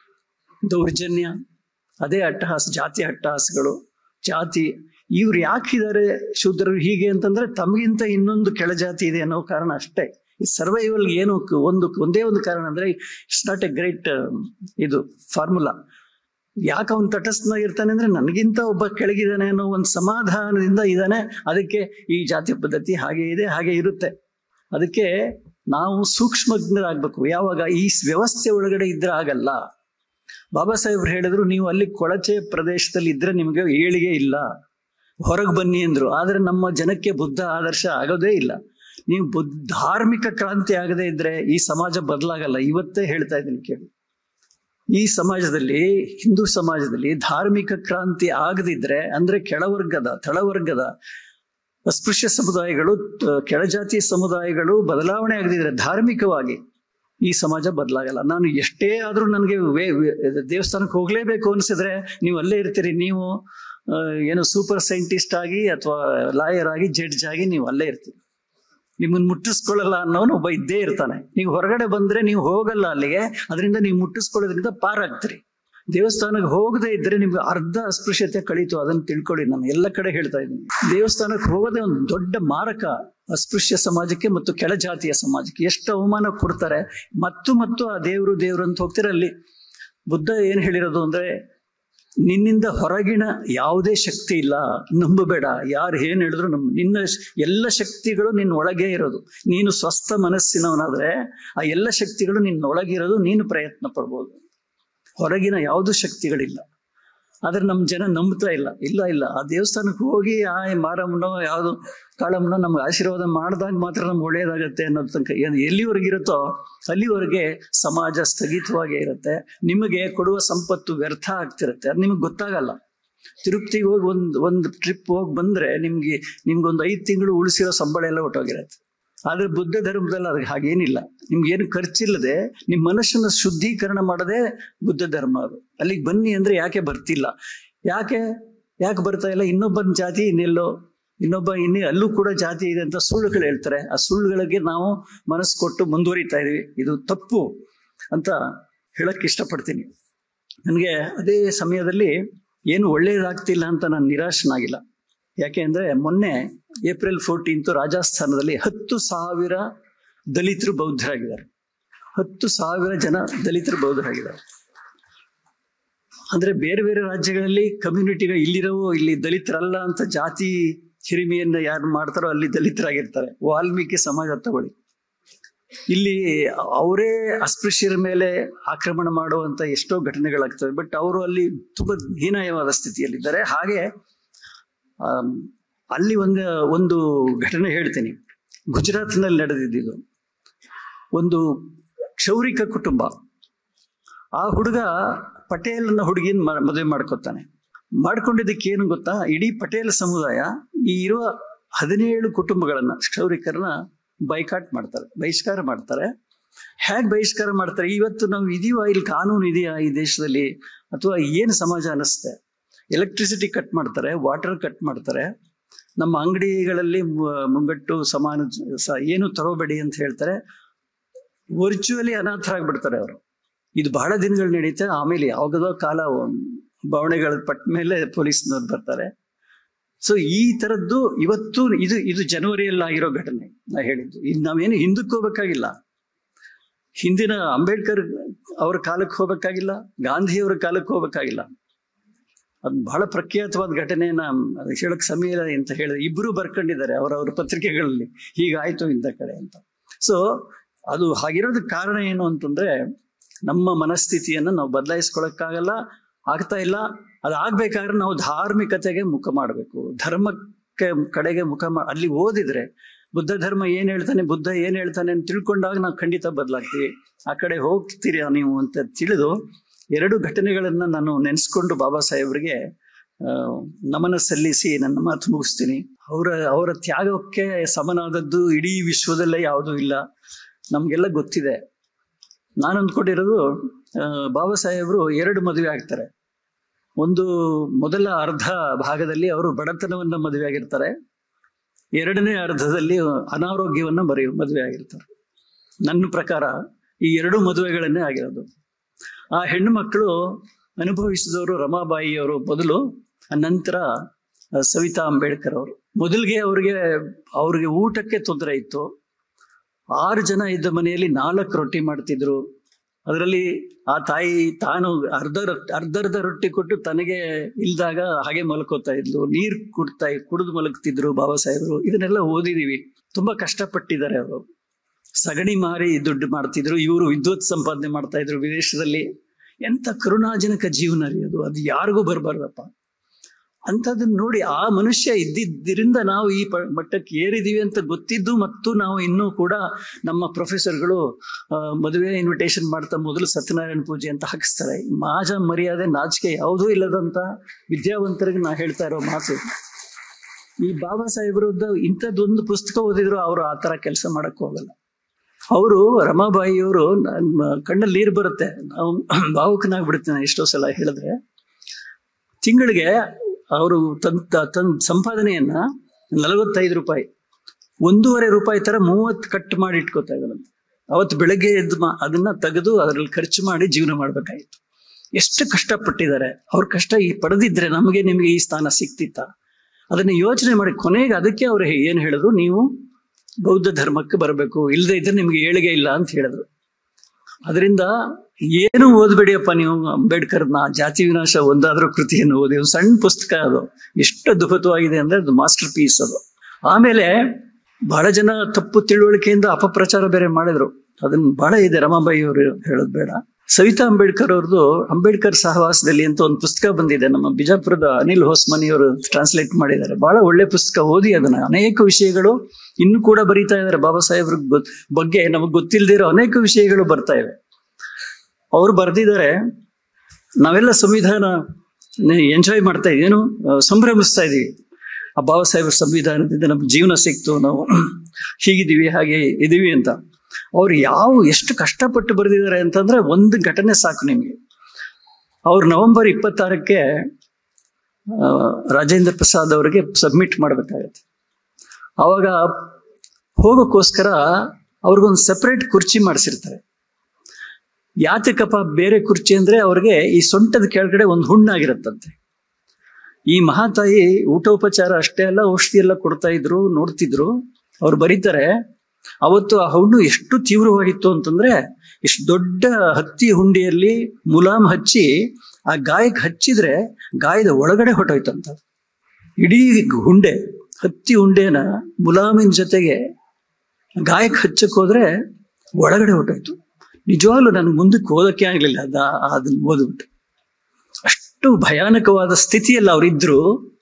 S1: ದೌರ್ಜನ್ಯ ಅದೇ ಅಟ್ಟಹಾಸ ಜಾತಿ ಅಟ್ಟಹಾಸಗಳು ಜಾತಿ ಇವ್ರು ಯಾಕಿದ್ದಾರೆ ಶೂದ್ರರು ಹೀಗೆ ಅಂತಂದ್ರೆ ತಮಗಿಂತ ಇನ್ನೊಂದು ಕೆಳಜಾತಿ ಇದೆ ಅನ್ನೋ ಕಾರಣ ಅಷ್ಟೇ ಈ ಸರ್ವೈವಲ್ ಏನು ಒಂದು ಒಂದೇ ಒಂದು ಕಾರಣ ಅಂದ್ರೆ ಇಟ್ಸ್ ನಾಟ್ ಎ ಗ್ರೇಟ್ ಇದು ಫಾರ್ಮುಲಾ ಯಾಕೆ ಅವನು ತಟಸ್ಥನಾಗಿರ್ತಾನೆ ಅಂದ್ರೆ ನನಗಿಂತ ಒಬ್ಬ ಕೆಳಗಿದ್ದಾನೆ ಅನ್ನೋ ಒಂದು ಸಮಾಧಾನದಿಂದ ಇದ್ದಾನೆ ಅದಕ್ಕೆ ಈ ಜಾತಿ ಪದ್ಧತಿ ಹಾಗೆ ಇದೆ ಹಾಗೆ ಇರುತ್ತೆ ಅದಕ್ಕೆ ನಾವು ಸೂಕ್ಷ್ಮಜ್ಞರಾಗಬೇಕು ಯಾವಾಗ ಈ ವ್ಯವಸ್ಥೆ ಒಳಗಡೆ ಇದ್ರೆ ಆಗಲ್ಲ ಬಾಬಾ ಸಾಹೇಬ್ರು ಹೇಳಿದ್ರು ನೀವು ಅಲ್ಲಿ ಕೊಳಚೆ ಪ್ರದೇಶದಲ್ಲಿ ಇದ್ರೆ ನಿಮಗೆ ಏಳಿಗೆ ಇಲ್ಲ ಹೊರಗೆ ಬನ್ನಿ ಅಂದ್ರು ಆದ್ರೆ ನಮ್ಮ ಜನಕ್ಕೆ ಬುದ್ಧ ಆದರ್ಶ ಆಗೋದೇ ಇಲ್ಲ ನೀವು ಬುದ್ಧ ಧಾರ್ಮಿಕ ಕ್ರಾಂತಿ ಆಗದೇ ಇದ್ರೆ ಈ ಸಮಾಜ ಬದಲಾಗಲ್ಲ ಇವತ್ತೇ ಹೇಳ್ತಾ ಇದ್ದೀನಿ ಕೇಳಿ ಈ ಸಮಾಜದಲ್ಲಿ ಹಿಂದೂ ಸಮಾಜದಲ್ಲಿ ಧಾರ್ಮಿಕ ಕ್ರಾಂತಿ ಆಗದಿದ್ರೆ ಅಂದ್ರೆ ಕೆಳವರ್ಗದ ತಳವರ್ಗದ ಅಸ್ಪೃಶ್ಯ ಸಮುದಾಯಗಳು ಕೆಳಜಾತಿ ಸಮುದಾಯಗಳು ಬದಲಾವಣೆ ಆಗದಿದ್ರೆ ಧಾರ್ಮಿಕವಾಗಿ ಈ ಸಮಾಜ ಬದಲಾಗಲ್ಲ ನಾನು ಎಷ್ಟೇ ಆದ್ರೂ ನನಗೆ ದೇವಸ್ಥಾನಕ್ಕೆ ಹೋಗ್ಲೇಬೇಕು ಅನ್ಸಿದ್ರೆ ನೀವು ಅಲ್ಲೇ ಇರ್ತೀರಿ ನೀವು ಏನು ಸೂಪರ್ ಸೈಂಟಿಸ್ಟ್ ಆಗಿ ಅಥವಾ ಲಾಯರ್ ಆಗಿ ಜಡ್ಜ್ ಆಗಿ ನೀವು ಅಲ್ಲೇ ಇರ್ತೀರಿ ನಿಮ್ಮನ್ನು ಮುಟ್ಟಿಸ್ಕೊಳ್ಳಲ್ಲ ಅನ್ನೋನು ಒಬ್ಬ ಇದ್ದೇ ಇರ್ತಾನೆ ನೀವು ಹೊರಗಡೆ ಬಂದ್ರೆ ನೀವು ಹೋಗಲ್ಲ ಅಲ್ಲಿಗೆ ಅದರಿಂದ ನೀವು ಮುಟ್ಟಿಸ್ಕೊಳ್ಳೋದ್ರಿಂದ ಪಾರಾಗ್ತೀರಿ ದೇವಸ್ಥಾನಕ್ಕೆ ಹೋಗದೆ ಇದ್ರೆ ನಿಮ್ಗೆ ಅರ್ಧ ಅಸ್ಪೃಶ್ಯತೆ ಕಳೀತು ಅದನ್ನ ತಿಳ್ಕೊಳ್ಳಿ ನಾನು ಎಲ್ಲ ಕಡೆ ಹೇಳ್ತಾ ಇದ್ದೀನಿ ದೇವಸ್ಥಾನಕ್ಕೆ ಹೋಗೋದೇ ಒಂದು ದೊಡ್ಡ ಮಾರಕ ಅಸ್ಪೃಶ್ಯ ಸಮಾಜಕ್ಕೆ ಮತ್ತು ಕೆಳಜಾತಿಯ ಸಮಾಜಕ್ಕೆ ಎಷ್ಟು ಅವಮಾನ ಕೊಡ್ತಾರೆ ಮತ್ತು ಮತ್ತು ಆ ದೇವರು ದೇವರು ಅಂತ ಹೋಗ್ತಾರೆ ಅಲ್ಲಿ ಬುದ್ಧ ಏನ್ ಹೇಳಿರೋದು ಅಂದ್ರೆ ನಿನ್ನಿಂದ ಹೊರಗಿನ ಯಾವುದೇ ಶಕ್ತಿ ಇಲ್ಲ ನಂಬಬೇಡ ಯಾರು ಏನ್ ಹೇಳಿದ್ರು ನಮ್ ನಿನ್ನ ಎಲ್ಲ ಶಕ್ತಿಗಳು ನಿನ್ನ ಒಳಗೆ ಇರೋದು ನೀನು ಸ್ವಸ್ಥ ಮನಸ್ಸಿನವನಾದ್ರೆ ಆ ಎಲ್ಲ ಶಕ್ತಿಗಳು ನಿನ್ನ ಒಳಗಿರೋದು ನೀನು ಪ್ರಯತ್ನ ಪಡ್ಬೋದು ಹೊರಗಿನ ಯಾವುದು ಶಕ್ತಿಗಳಿಲ್ಲ ಆದ್ರೆ ನಮ್ಮ ಜನ ನಂಬ್ತಾ ಇಲ್ಲ ಇಲ್ಲ ಇಲ್ಲ ಆ ದೇವಸ್ಥಾನಕ್ಕೆ ಹೋಗಿ ಆ ಮಾರಮ್ಮನೋ ಯಾವುದು ಕಾಳಮ್ಮನೋ ನಮ್ಗೆ ಆಶೀರ್ವಾದ ಮಾಡಿದಾಗ ಮಾತ್ರ ನಮ್ಗೆ ಒಳ್ಳೇದಾಗತ್ತೆ ಅನ್ನೋದ್ ತನಕ ಏನು ಎಲ್ಲಿವರೆಗೆ ಇರುತ್ತೋ ಅಲ್ಲಿವರೆಗೆ ಸಮಾಜ ಸ್ಥಗಿತವಾಗೇ ಇರುತ್ತೆ ನಿಮಗೆ ಕೊಡುವ ಸಂಪತ್ತು ವ್ಯರ್ಥ ಆಗ್ತಿರುತ್ತೆ ಅದು ನಿಮಗೆ ಗೊತ್ತಾಗಲ್ಲ ತಿರುಪತಿಗೆ ಹೋಗಿ ಒಂದು ಒಂದು ಟ್ರಿಪ್ ಹೋಗಿ ಬಂದ್ರೆ ನಿಮ್ಗೆ ನಿಮ್ಗೊಂದು ಐದು ತಿಂಗಳು ಉಳಿಸಿರೋ ಸಂಬಳ ಎಲ್ಲ ಹೊಟ್ಟೋಗಿರತ್ತೆ ಆದ್ರೆ ಬುದ್ಧ ಧರ್ಮದಲ್ಲಿ ಅದಕ್ಕೆ ಹಾಗೇನಿಲ್ಲ ನಿಮ್ಗೆ ಏನು ಖರ್ಚಿಲ್ಲದೆ ನಿಮ್ಮ ಮನಸ್ಸನ್ನ ಶುದ್ಧೀಕರಣ ಮಾಡದೆ ಬುದ್ಧ ಧರ್ಮ ಅದು ಅಲ್ಲಿಗೆ ಬನ್ನಿ ಅಂದ್ರೆ ಯಾಕೆ ಬರ್ತಿಲ್ಲ ಯಾಕೆ ಯಾಕೆ ಬರ್ತಾ ಇಲ್ಲ ಇನ್ನೊಬ್ಬನ ಜಾತಿ ಇನ್ನೆಲ್ಲೋ ಇನ್ನೊಬ್ಬ ಇನ್ನೇ ಅಲ್ಲೂ ಕೂಡ ಜಾತಿ ಇದೆ ಅಂತ ಸುಳ್ಳುಗಳು ಹೇಳ್ತಾರೆ ಆ ಸುಳ್ಳುಗಳಿಗೆ ನಾವು ಮನಸ್ಸು ಕೊಟ್ಟು ಮುಂದುವರಿತಾ ಇದೀವಿ ಇದು ತಪ್ಪು ಅಂತ ಹೇಳಕ್ ಇಷ್ಟಪಡ್ತೀನಿ ನನಗೆ ಅದೇ ಸಮಯದಲ್ಲಿ ಏನು ಒಳ್ಳೆಯದಾಗ್ತಿಲ್ಲ ಅಂತ ನಾನು ನಿರಾಶನಾಗಿಲ್ಲ ಯಾಕೆ ಅಂದ್ರೆ ಮೊನ್ನೆ ಏಪ್ರಿಲ್ ಫೋರ್ಟೀನ್ತ್ ರಾಜಸ್ಥಾನದಲ್ಲಿ ಹತ್ತು ಸಾವಿರ ದಲಿತರು ಬೌದ್ಧರಾಗಿದ್ದಾರೆ ಹತ್ತು ಸಾವಿರ ಜನ ದಲಿತರು ಬೌದ್ಧರಾಗಿದ್ದಾರೆ ಅಂದ್ರೆ ಬೇರೆ ಬೇರೆ ರಾಜ್ಯಗಳಲ್ಲಿ ಕಮ್ಯುನಿಟಿಗಳು ಇಲ್ಲಿರೋ ಇಲ್ಲಿ ದಲಿತರಲ್ಲ ಅಂತ ಜಾತಿ ಹಿರಿಮೆಯನ್ನ ಯಾರು ಮಾಡ್ತಾರೋ ಅಲ್ಲಿ ದಲಿತರಾಗಿರ್ತಾರೆ ವಾಲ್ಮೀಕಿ ಸಮಾಜ ತಗೊಳ್ಳಿ ಇಲ್ಲಿ ಅವರೇ ಅಸ್ಪೃಶ್ಯರ ಮೇಲೆ ಆಕ್ರಮಣ ಮಾಡುವಂತ ಎಷ್ಟೋ ಘಟನೆಗಳಾಗ್ತವೆ ಬಟ್ ಅವರು ಅಲ್ಲಿ ತುಂಬಾ ಹೀನಾಯವಾದ ಸ್ಥಿತಿಯಲ್ಲಿದ್ದಾರೆ ಹಾಗೆ ಆಮ್, ಅಲ್ಲಿ ಒಂದು ಒಂದು ಘಟನೆ ಹೇಳ್ತೀನಿ ಗುಜರಾತ್ನಲ್ಲಿ ನಡೆದಿದ್ದು ಒಂದು ಕ್ಷೌರಿಕ ಕುಟುಂಬ ಆ ಹುಡುಗ ಪಟೇಲ್ ಅನ್ನೋ ಹುಡುಗಿನ ಮದುವೆ ಮಾಡ್ಕೊತಾನೆ ಮಾಡ್ಕೊಂಡಿದ್ದಕ್ಕೆ ಏನು ಗೊತ್ತಾ ಇಡೀ ಪಟೇಲ್ ಸಮುದಾಯ ಈ ಇರುವ ಹದಿನೇಳು ಕುಟುಂಬಗಳನ್ನ ಕ್ಷೌರಿಕರನ್ನ ಬೈಕಾಟ್ ಮಾಡ್ತಾರೆ ಬಹಿಷ್ಕಾರ ಮಾಡ್ತಾರೆ ಹೇಗೆ ಬಹಿಷ್ಕಾರ ಮಾಡ್ತಾರೆ ಇವತ್ತು ನಾವು ಇದೀವ ಇಲ್ಲಿ ಕಾನೂನು ಇದೆಯಾ ಈ ದೇಶದಲ್ಲಿ ಅಥವಾ ಏನು ಸಮಾಜ ಅನ್ನಿಸುತ್ತೆ ಎಲೆಕ್ಟ್ರಿಸಿಟಿ ಕಟ್ ಮಾಡ್ತಾರೆ ವಾಟರ್ ಕಟ್ ಮಾಡ್ತಾರೆ ನಮ್ಮ ಅಂಗಡಿಗಳಲ್ಲಿ ಮು- ಮುಂಗಟ್ಟು ಸಮಾನ ಸ- ಏನು ತಗೋಬೇಡಿ ಅಂತ ಹೇಳ್ತಾರೆ ವರ್ಚುವಲಿ ಅನಾಥರಾಗ್ಬಿಡ್ತಾರೆ ಅವರು ಇದು ಬಹಳ ದಿನಗಳು ನಡೀತೆ ಆಮೇಲೆ ಯಾವಾಗದೋ ಕಾಲ ಬವಣೆಗಳ ಪಟ್ಟ ಮೇಲೆ ಪೊಲೀಸ್ನವ್ರು ಬರ್ತಾರೆ ಸೊ ಈ ತರದ್ದು ಇವತ್ತು ಇದು ಇದು ಜನವರಿಯಲ್ಲಿ ಆಗಿರೋ ಘಟನೆ ನಾ ಹೇಳಿದ್ದು ಇದು ನಾವೇನು ಹಿಂದಕ್ಕೆ ಹೋಗ್ಬೇಕಾಗಿಲ್ಲ ಹಿಂದಿನ ಅಂಬೇಡ್ಕರ್ ಅವರ ಕಾಲಕ್ಕೆ ಹೋಗ್ಬೇಕಾಗಿಲ್ಲ ಗಾಂಧಿಯವರ ಕಾಲಕ್ಕೆ ಹೋಗ್ಬೇಕಾಗಿಲ್ಲ ಅದು ಬಹಳ ಪ್ರಖ್ಯಾತವಾದ ಘಟನೆಯನ್ನ ಅದು ಹೇಳಕ್ ಸಮಯ ಇಲ್ಲ ಅಂತ ಹೇಳಿದ್ರೆ ಇಬ್ಬರು ಬರ್ಕೊಂಡಿದ್ದಾರೆ ಅವರವರ ಪತ್ರಿಕೆಗಳಲ್ಲಿ ಹೀಗಾಯ್ತು ಇಂಥ ಕಡೆ ಅಂತ ಸೊ ಅದು ಹಾಗಿರೋದಕ್ಕೆ ಕಾರಣ ಏನು ಅಂತಂದ್ರೆ ನಮ್ಮ ಮನಸ್ಥಿತಿಯನ್ನ ನಾವು ಬದಲಾಯಿಸ್ಕೊಳಕ್ಕಾಗಲ್ಲ ಆಗ್ತಾ ಇಲ್ಲ ಅದಾಗ್ಬೇಕಾದ್ರೆ ನಾವು ಧಾರ್ಮಿಕತೆಗೆ ಮುಖ ಮಾಡಬೇಕು ಧರ್ಮಕ್ಕೆ ಕಡೆಗೆ ಮುಖ ಮಾ ಅಲ್ಲಿ ಓದಿದ್ರೆ ಬುದ್ಧ ಧರ್ಮ ಏನ್ ಹೇಳ್ತಾನೆ ಬುದ್ಧ ಏನ್ ಹೇಳ್ತಾನೆ ಅಂತ ತಿಳ್ಕೊಂಡಾಗ ನಾವು ಖಂಡಿತ ಬದಲಾಗ್ತೀವಿ ಆ ಕಡೆ ಹೋಗ್ತೀರಾ ನೀವು ಅಂತ ತಿಳಿದು ಎರಡು ಘಟನೆಗಳನ್ನ ನಾನು ನೆನೆಸ್ಕೊಂಡು ಬಾಬಾ ಸಾಹೇಬ್ರಿಗೆ ಆ, ನಮನ ಸಲ್ಲಿಸಿ ನನ್ನ ಮಾತು ಮುಗಿಸ್ತೀನಿ ಅವರ ಅವರ ತ್ಯಾಗಕ್ಕೆ ಸಮನಾದದ್ದು ಇಡೀ ವಿಶ್ವದಲ್ಲೇ ಯಾವುದೂ ಇಲ್ಲ ನಮ್ಗೆಲ್ಲ ಗೊತ್ತಿದೆ ನಾನು ಅಂದ್ಕೊಂಡಿರೋದು ಆ, ಬಾಬಾ ಸಾಹೇಬರು ಎರಡು ಮದುವೆ ಆಗ್ತಾರೆ ಒಂದು ಮೊದಲ ಅರ್ಧ ಭಾಗದಲ್ಲಿ ಅವರು ಬಡತನವನ್ನ ಮದುವೆ ಆಗಿರ್ತಾರೆ ಎರಡನೇ ಅರ್ಧದಲ್ಲಿ ಅನಾರೋಗ್ಯವನ್ನ ಮರಿ ಮದುವೆ ಆಗಿರ್ತಾರೆ ನನ್ನ ಪ್ರಕಾರ ಈ ಎರಡು ಮದುವೆಗಳನ್ನೇ ಆಗಿರೋದು ಆ ಹೆಣ್ಣು ಮಕ್ಕಳು ಅನುಭವಿಸಿದವರು ರಮಾಬಾಯಿ ಅವರು ಮೊದಲು ನಂತರ ಸವಿತಾ ಅಂಬೇಡ್ಕರ್ ಅವರು ಮೊದಲಿಗೆ ಅವ್ರಿಗೆ ಅವ್ರಿಗೆ ಊಟಕ್ಕೆ ತೊಂದರೆ ಇತ್ತು ಆರು ಜನ ಇದ್ದ ಮನೆಯಲ್ಲಿ ನಾಲ್ಕು ರೊಟ್ಟಿ ಮಾಡ್ತಿದ್ರು ಅದರಲ್ಲಿ ಆ ತಾಯಿ ತಾನು ಅರ್ಧ ರೊಟ್ಟಿ ಅರ್ಧರ್ಧ ರೊಟ್ಟಿ ಕೊಟ್ಟು ತನಗೆ ಇಲ್ದಾಗ ಹಾಗೆ ಮಲ್ಕೋತಾ ಇದ್ಲು ನೀರ್ ಕುಡ್ತಾ ಕುಡಿದು ಮಲಗ್ತಿದ್ರು ಬಾಬಾ ಸಾಹೇಬರು ಇದನ್ನೆಲ್ಲ ಓದಿದೀವಿ ತುಂಬಾ ಕಷ್ಟಪಟ್ಟಿದ್ದಾರೆ ಅವರು ಸಗಣಿ ಮಾರಿ ದುಡ್ಡು ಮಾಡ್ತಿದ್ರು ಇವರು ವಿದ್ವತ್ ಸಂಪಾದನೆ ಮಾಡ್ತಾ ಇದ್ರು ವಿದೇಶದಲ್ಲಿ ಎಂತ ಕರುಣಾಜನಕ ಜೀವನ ರೀ ಅದು ಅದು ಯಾರಿಗೂ ಬರಬಾರ್ದಪ್ಪ ಅಂಥದ್ದನ್ನ ನೋಡಿ ಆ ಮನುಷ್ಯ ಇದ್ದಿದ್ದರಿಂದ ನಾವು ಈ ಪ- ಮಟ್ಟಕ್ಕೆ ಏರಿದೀವಿ ಅಂತ ಗೊತ್ತಿದ್ದು ಮತ್ತು ನಾವು ಇನ್ನೂ ಕೂಡ ನಮ್ಮ ಪ್ರೊಫೆಸರ್ಗಳು ಆ, ಮದುವೆ ಇನ್ವಿಟೇಷನ್ ಮಾಡ್ತಾ ಮೊದಲು ಸತ್ಯನಾರಾಯಣ ಪೂಜೆ ಅಂತ ಹಾಕಿಸ್ತಾರೆ ಮಾಜ ಮರ್ಯಾದೆ ನಾಚಿಕೆ ಯಾವುದೂ ಇಲ್ಲದಂತ ವಿದ್ಯಾವಂತರಿಗೆ ನಾ ಹೇಳ್ತಾ ಇರೋ ಮಾತು ಈ ಬಾಬಾ ಸಾಹೇಬ್ರದ್ದು ಇಂಥದ್ದೊಂದು ಪುಸ್ತಕ ಓದಿದ್ರು ಅವರು ಆ ತರ ಕೆಲಸ ಮಾಡಕ್ ಹೋಗಲ್ಲ ಅವರು ರಮಾಬಾಯಿಯವರು ನಮ್ಮ ಕಣ್ಣಲ್ಲಿ ನೀರು ಬರುತ್ತೆ ನಾವು ಭಾವುಕನಾಗ್ಬಿಡ್ತೇನೆ ಎಷ್ಟೋ ಸಲ ಹೇಳಿದ್ರೆ ತಿಂಗಳಿಗೆ ಅವರು ತನ್ನ ತನ್ನ ಸಂಪಾದನೆಯನ್ನ ನಲವತ್ತೈದು ರೂಪಾಯಿ ಒಂದೂವರೆ ರೂಪಾಯಿ ತರ ಮೂವತ್ತು ಕಟ್ ಮಾಡಿ ಇಟ್ಕೋತಾ ಇದ್ದಾರಂತೆ ಅವತ್ತು ಬೆಳಗ್ಗೆ ಎದ್ದು ಮಾ- ಅದನ್ನ ತೆಗೆದು ಅದರಲ್ಲಿ ಖರ್ಚು ಮಾಡಿ ಜೀವನ ಮಾಡ್ಬೇಕಾಗಿತ್ತು ಎಷ್ಟು ಕಷ್ಟಪಟ್ಟಿದ್ದಾರೆ ಅವ್ರ ಕಷ್ಟ ಈ ಪಡೆದಿದ್ರೆ ನಮಗೆ ನಿಮಗೆ ಈ ಸ್ಥಾನ ಸಿಕ್ತಿತ್ತ ಅದನ್ನ ಯೋಚನೆ ಮಾಡಿ ಕೊನೆಗೆ ಅದಕ್ಕೆ ಅವ್ರು ಏನ್ ಹೇಳಿದ್ರು ನೀವು ಬೌದ್ಧ ಧರ್ಮಕ್ಕೆ ಬರಬೇಕು ಇಲ್ಲದೆ ಇದ್ರೆ ನಿಮ್ಗೆ ಏಳಿಗೆ ಇಲ್ಲ ಅಂತ ಹೇಳಿದ್ರು ಅದರಿಂದ ಏನು ಓದ್ಬೇಡಿಯಪ್ಪ ನೀವು ಅಂಬೇಡ್ಕರ್ನ ಜಾತಿ ವಿನಾಶ ಒಂದಾದ್ರೂ ಕೃತಿಯನ್ನು ಓದಿ ಒಂದು ಸಣ್ಣ ಪುಸ್ತಕ ಅದು ಎಷ್ಟು ಅದ್ಭುತವಾಗಿದೆ ಅಂದ್ರೆ ಅದು ಮಾಸ್ಟರ್ ಪೀಸ್ ಅದು ಆಮೇಲೆ ಬಹಳ ಜನ ತಪ್ಪು ತಿಳುವಳಿಕೆಯಿಂದ ಅಪಪ್ರಚಾರ ಬೇರೆ ಮಾಡಿದ್ರು ಅದನ್ನ ಬಹಳ ಇದೆ ರಮಾಬಾಯಿ ಅವರು ಹೇಳೋದು ಬೇಡ ಸವಿತಾ ಅಂಬೇಡ್ಕರ್ ಅವ್ರದ್ದು ಅಂಬೇಡ್ಕರ್ ಸಹವಾಸದಲ್ಲಿ ಅಂತ ಒಂದು ಪುಸ್ತಕ ಬಂದಿದೆ ನಮ್ಮ ಬಿಜಾಪುರದ ಅನಿಲ್ ಹೋಸ್ಮನಿ ಅವರು ಟ್ರಾನ್ಸ್ಲೇಟ್ ಮಾಡಿದ್ದಾರೆ ಬಹಳ ಒಳ್ಳೆ ಪುಸ್ತಕ ಓದಿ ಅದನ್ನ ಅನೇಕ ವಿಷಯಗಳು ಇನ್ನು ಕೂಡ ಬರೀತಾ ಇದ್ದಾರೆ ಬಾಬಾ ಸಾಹೇಬ್ರ ಗೊ- ಬಗ್ಗೆ ನಮಗೆ ಗೊತ್ತಿಲ್ಲದೆ ಇರೋ ಅನೇಕ ವಿಷಯಗಳು ಬರ್ತಾ ಇವೆ ಅವ್ರು ಬರೆದಿದ್ದಾರೆ ನಾವೆಲ್ಲ ಸಂವಿಧಾನ ಎಂಜಾಯ್ ಮಾಡ್ತಾ ಇದೀವಿ ಏನು ಆ, ಸಂಭ್ರಮಿಸ್ತಾ ಇದೀವಿ ಆ ಬಾಬಾ ಸಾಹೇಬ್ರ ಸಂವಿಧಾನದಿಂದ ನಮ್ಮ ಜೀವನ ಸಿಕ್ತು ನಾವು ಹೀಗಿದ್ದೀವಿ ಹಾಗೆ ಇದೀವಿ ಅಂತ ಅವ್ರು ಯಾವ ಎಷ್ಟು ಕಷ್ಟಪಟ್ಟು ಬರೆದಿದ್ದಾರೆ ಅಂತಂದ್ರೆ ಒಂದು ಘಟನೆ ಸಾಕು ನಿಮಗೆ ಅವ್ರು ನವೆಂಬರ್ ಇಪ್ಪತ್ತಾರಕ್ಕೆ ಆ, ರಾಜೇಂದ್ರ ಪ್ರಸಾದ್ ಅವರಿಗೆ ಸಬ್ಮಿಟ್ ಮಾಡಬೇಕಾಗತ್ತೆ ಅವಾಗ ಹೋಗೋಕ್ಕೋಸ್ಕರ ಅವ್ರಿಗೊಂದು ಸೆಪರೇಟ್ ಕುರ್ಚಿ ಮಾಡಿಸಿರ್ತಾರೆ ಯಾತಕಪ್ಪ ಬೇರೆ ಕುರ್ಚಿ ಅಂದ್ರೆ ಅವ್ರಿಗೆ ಈ ಸೊಂಟದ ಕೆಳಗಡೆ ಒಂದು ಹುಣ್ಣಾಗಿರುತ್ತಂತೆ ಈ ಮಹಾತಾಯಿ ಊಟೋಪಚಾರ ಅಷ್ಟೇ ಅಲ್ಲ ಔಷಧಿ ಎಲ್ಲ ಕೊಡ್ತಾ ಇದ್ರು ನೋಡ್ತಿದ್ರು ಅವ್ರು ಬರೀತಾರೆ ಅವತ್ತು ಆ ಹುಣ್ಣು ಎಷ್ಟು ತೀವ್ರವಾಗಿತ್ತು ಅಂತಂದ್ರೆ ಇಷ್ಟು ದೊಡ್ಡ ಹತ್ತಿ ಹುಂಡಿಯಲ್ಲಿ ಮುಲಾಮ್ ಹಚ್ಚಿ ಆ ಗಾಯಕ್ಕೆ ಹಚ್ಚಿದ್ರೆ ಗಾಯದ ಒಳಗಡೆ ಹೊಟ್ಟೋಯ್ತಂತ ಇಡೀ ಹುಂಡೆ ಹತ್ತಿ ಹುಂಡೆನ ಮುಲಾಮಿನ ಜೊತೆಗೆ ಗಾಯಕ್ಕೆ ಹಚ್ಚಕ್ ಹೋದ್ರೆ ಒಳಗಡೆ ಹೊಟ್ಟೋಯ್ತು ನಿಜವಾಗ್ಲೂ ನನಗೆ ಮುಂದಕ್ಕೆ ಓದಕ್ಕೆ ಆಗ್ಲಿಲ್ಲ ಅದ ಅದನ್ನ ಓದ್ಬಿಟ್ಟು ಅಷ್ಟು ಭಯಾನಕವಾದ ಸ್ಥಿತಿಯಲ್ಲಿ ಅವರಿದ್ರು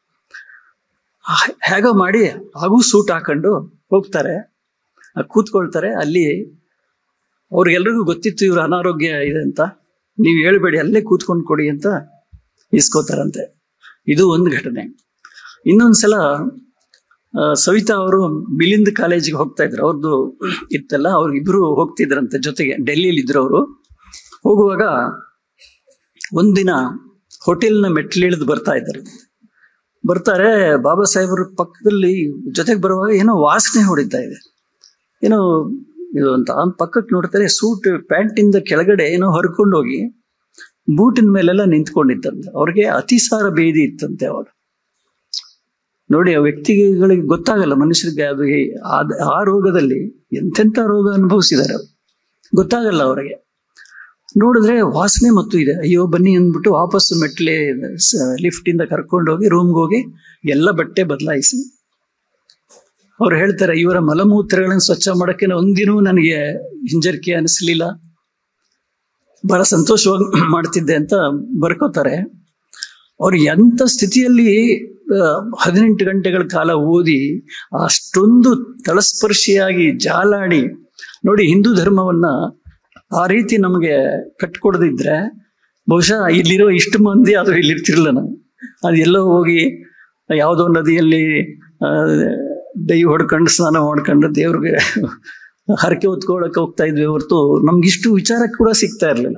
S1: ಹೇಗೋ ಮಾಡಿ ಹಾಗೂ ಸೂಟ್ ಹಾಕೊಂಡು ಹೋಗ್ತಾರೆ ಆ ಕೂತ್ಕೊಳ್ತಾರೆ ಅಲ್ಲಿ ಅವ್ರಿಗೆಲ್ರಿಗೂ ಗೊತ್ತಿತ್ತು ಇವ್ರ ಅನಾರೋಗ್ಯ ಇದೆ ಅಂತ ನೀವು ಹೇಳ್ಬೇಡಿ ಅಲ್ಲೇ ಕೂತ್ಕೊಂಡು ಕೊಡಿ ಅಂತ ಇಸ್ಕೋತಾರಂತೆ ಇದು ಒಂದು ಘಟನೆ ಇನ್ನೊಂದ್ಸಲ ಆ, ಸವಿತಾ ಅವರು ಮಿಲಿಂದ್ ಕಾಲೇಜಿಗೆ ಹೋಗ್ತಾ ಇದ್ರು ಅವ್ರದ್ದು ಇತ್ತಲ್ಲ ಅವ್ರಿಬ್ರು ಹೋಗ್ತಿದ್ರಂತೆ ಜೊತೆಗೆ ಡೆಲ್ಲಿಯಲ್ಲಿ ಇದ್ರು ಅವರು ಹೋಗುವಾಗ ಒಂದಿನ ಹೋಟೆಲ್ನ ಮೆಟ್ಲಿಳಿದು ಬರ್ತಾ ಇದ್ದಾರೆ ಬರ್ತಾರೆ ಬಾಬಾ ಸಾಹೇಬ್ರ ಪಕ್ಕದಲ್ಲಿ ಜೊತೆಗೆ ಬರುವಾಗ ಏನೋ ವಾಸನೆ ಹೊಡಿತಾ ಇದೆ ಏನೋ ಇದು ಅಂತ ಅವ್ನ್ ಪಕ್ಕಕ್ಕೆ ನೋಡ್ತಾರೆ ಸೂಟ್ ಪ್ಯಾಂಟಿಂದ ಕೆಳಗಡೆ ಏನೋ ಹರ್ಕೊಂಡು ಹೋಗಿ ಬೂಟಿನ ಮೇಲೆಲ್ಲ ನಿಂತ್ಕೊಂಡಿತ್ತಂತೆ ಅವ್ರಿಗೆ ಅತಿಸಾರ ಬೇದಿ ಇತ್ತಂತೆ ಅವಾಗ ನೋಡಿ ಆ ವ್ಯಕ್ತಿಗಳಿಗೆ ಗೊತ್ತಾಗಲ್ಲ ಮನುಷ್ಯರಿಗೆ ಅದು ಹೇ- ಆದ್- ಆ ರೋಗದಲ್ಲಿ ಎಂತೆಂಥ ರೋಗ ಅನುಭವಿಸಿದ್ದಾರೆ ಅವ್ರು ಗೊತ್ತಾಗಲ್ಲ ಅವರಿಗೆ ನೋಡಿದ್ರೆ ವಾಸನೆ ಮತ್ತು ಇದೆ ಅಯ್ಯೋ ಬನ್ನಿ ಅಂದ್ಬಿಟ್ಟು ವಾಪಸ್ಸು ಮೆಟ್ಲೆ ಲಿಫ್ಟಿಂದ ಕರ್ಕೊಂಡೋಗಿ ರೂಮ್ಗೆ ಹೋಗಿ ಎಲ್ಲ ಬಟ್ಟೆ ಬದಲಾಯಿಸಿ ಅವ್ರು ಹೇಳ್ತಾರೆ ಇವರ ಮಲಮೂತ್ರಗಳನ್ನು ಸ್ವಚ್ಛ ಮಾಡೋಕ್ಕೆ ಒಂದಿನೂ ನನಗೆ ಹಿಂಜರಿಕೆ ಅನಿಸ್ಲಿಲ್ಲ ಬಹಳ ಸಂತೋಷವಾಗಿ ಮಾಡ್ತಿದ್ದೆ ಅಂತ ಬರ್ಕೋತಾರೆ ಅವ್ರು ಎಂಥ ಸ್ಥಿತಿಯಲ್ಲಿ ಆ, ಹದಿನೆಂಟು ಗಂಟೆಗಳ ಕಾಲ ಓದಿ ಅಷ್ಟೊಂದು ತಳಸ್ಪರ್ಶಿಯಾಗಿ ಜಾಲಾಡಿ ನೋಡಿ ಹಿಂದೂ ಧರ್ಮವನ್ನ ಆ ರೀತಿ ನಮಗೆ ಕಟ್ಕೊಡದಿದ್ರೆ ಬಹುಶಃ ಇಲ್ಲಿರೋ ಇಷ್ಟು ಮಂದಿ ಅದು ಇಲ್ಲಿರ್ತಿರ್ಲಿಲ್ಲ ನಾವು ಅದು ಎಲ್ಲೋ ಹೋಗಿ ಯಾವುದೋ ನದಿಯಲ್ಲಿ ಆ, ದೈ ಹೊಡ್ಕೊಂಡು ಸ್ನಾನ ಮಾಡ್ಕೊಂಡು ದೇವ್ರಿಗೆ ಹರಕೆ ಹೊತ್ಕೊಳ್ಳೋಕೆ ಹೋಗ್ತಾ ಇದ್ವಿ ಹೊರತು ನಮ್ಗಿಷ್ಟು ವಿಚಾರ ಕೂಡ ಸಿಗ್ತಾ ಇರಲಿಲ್ಲ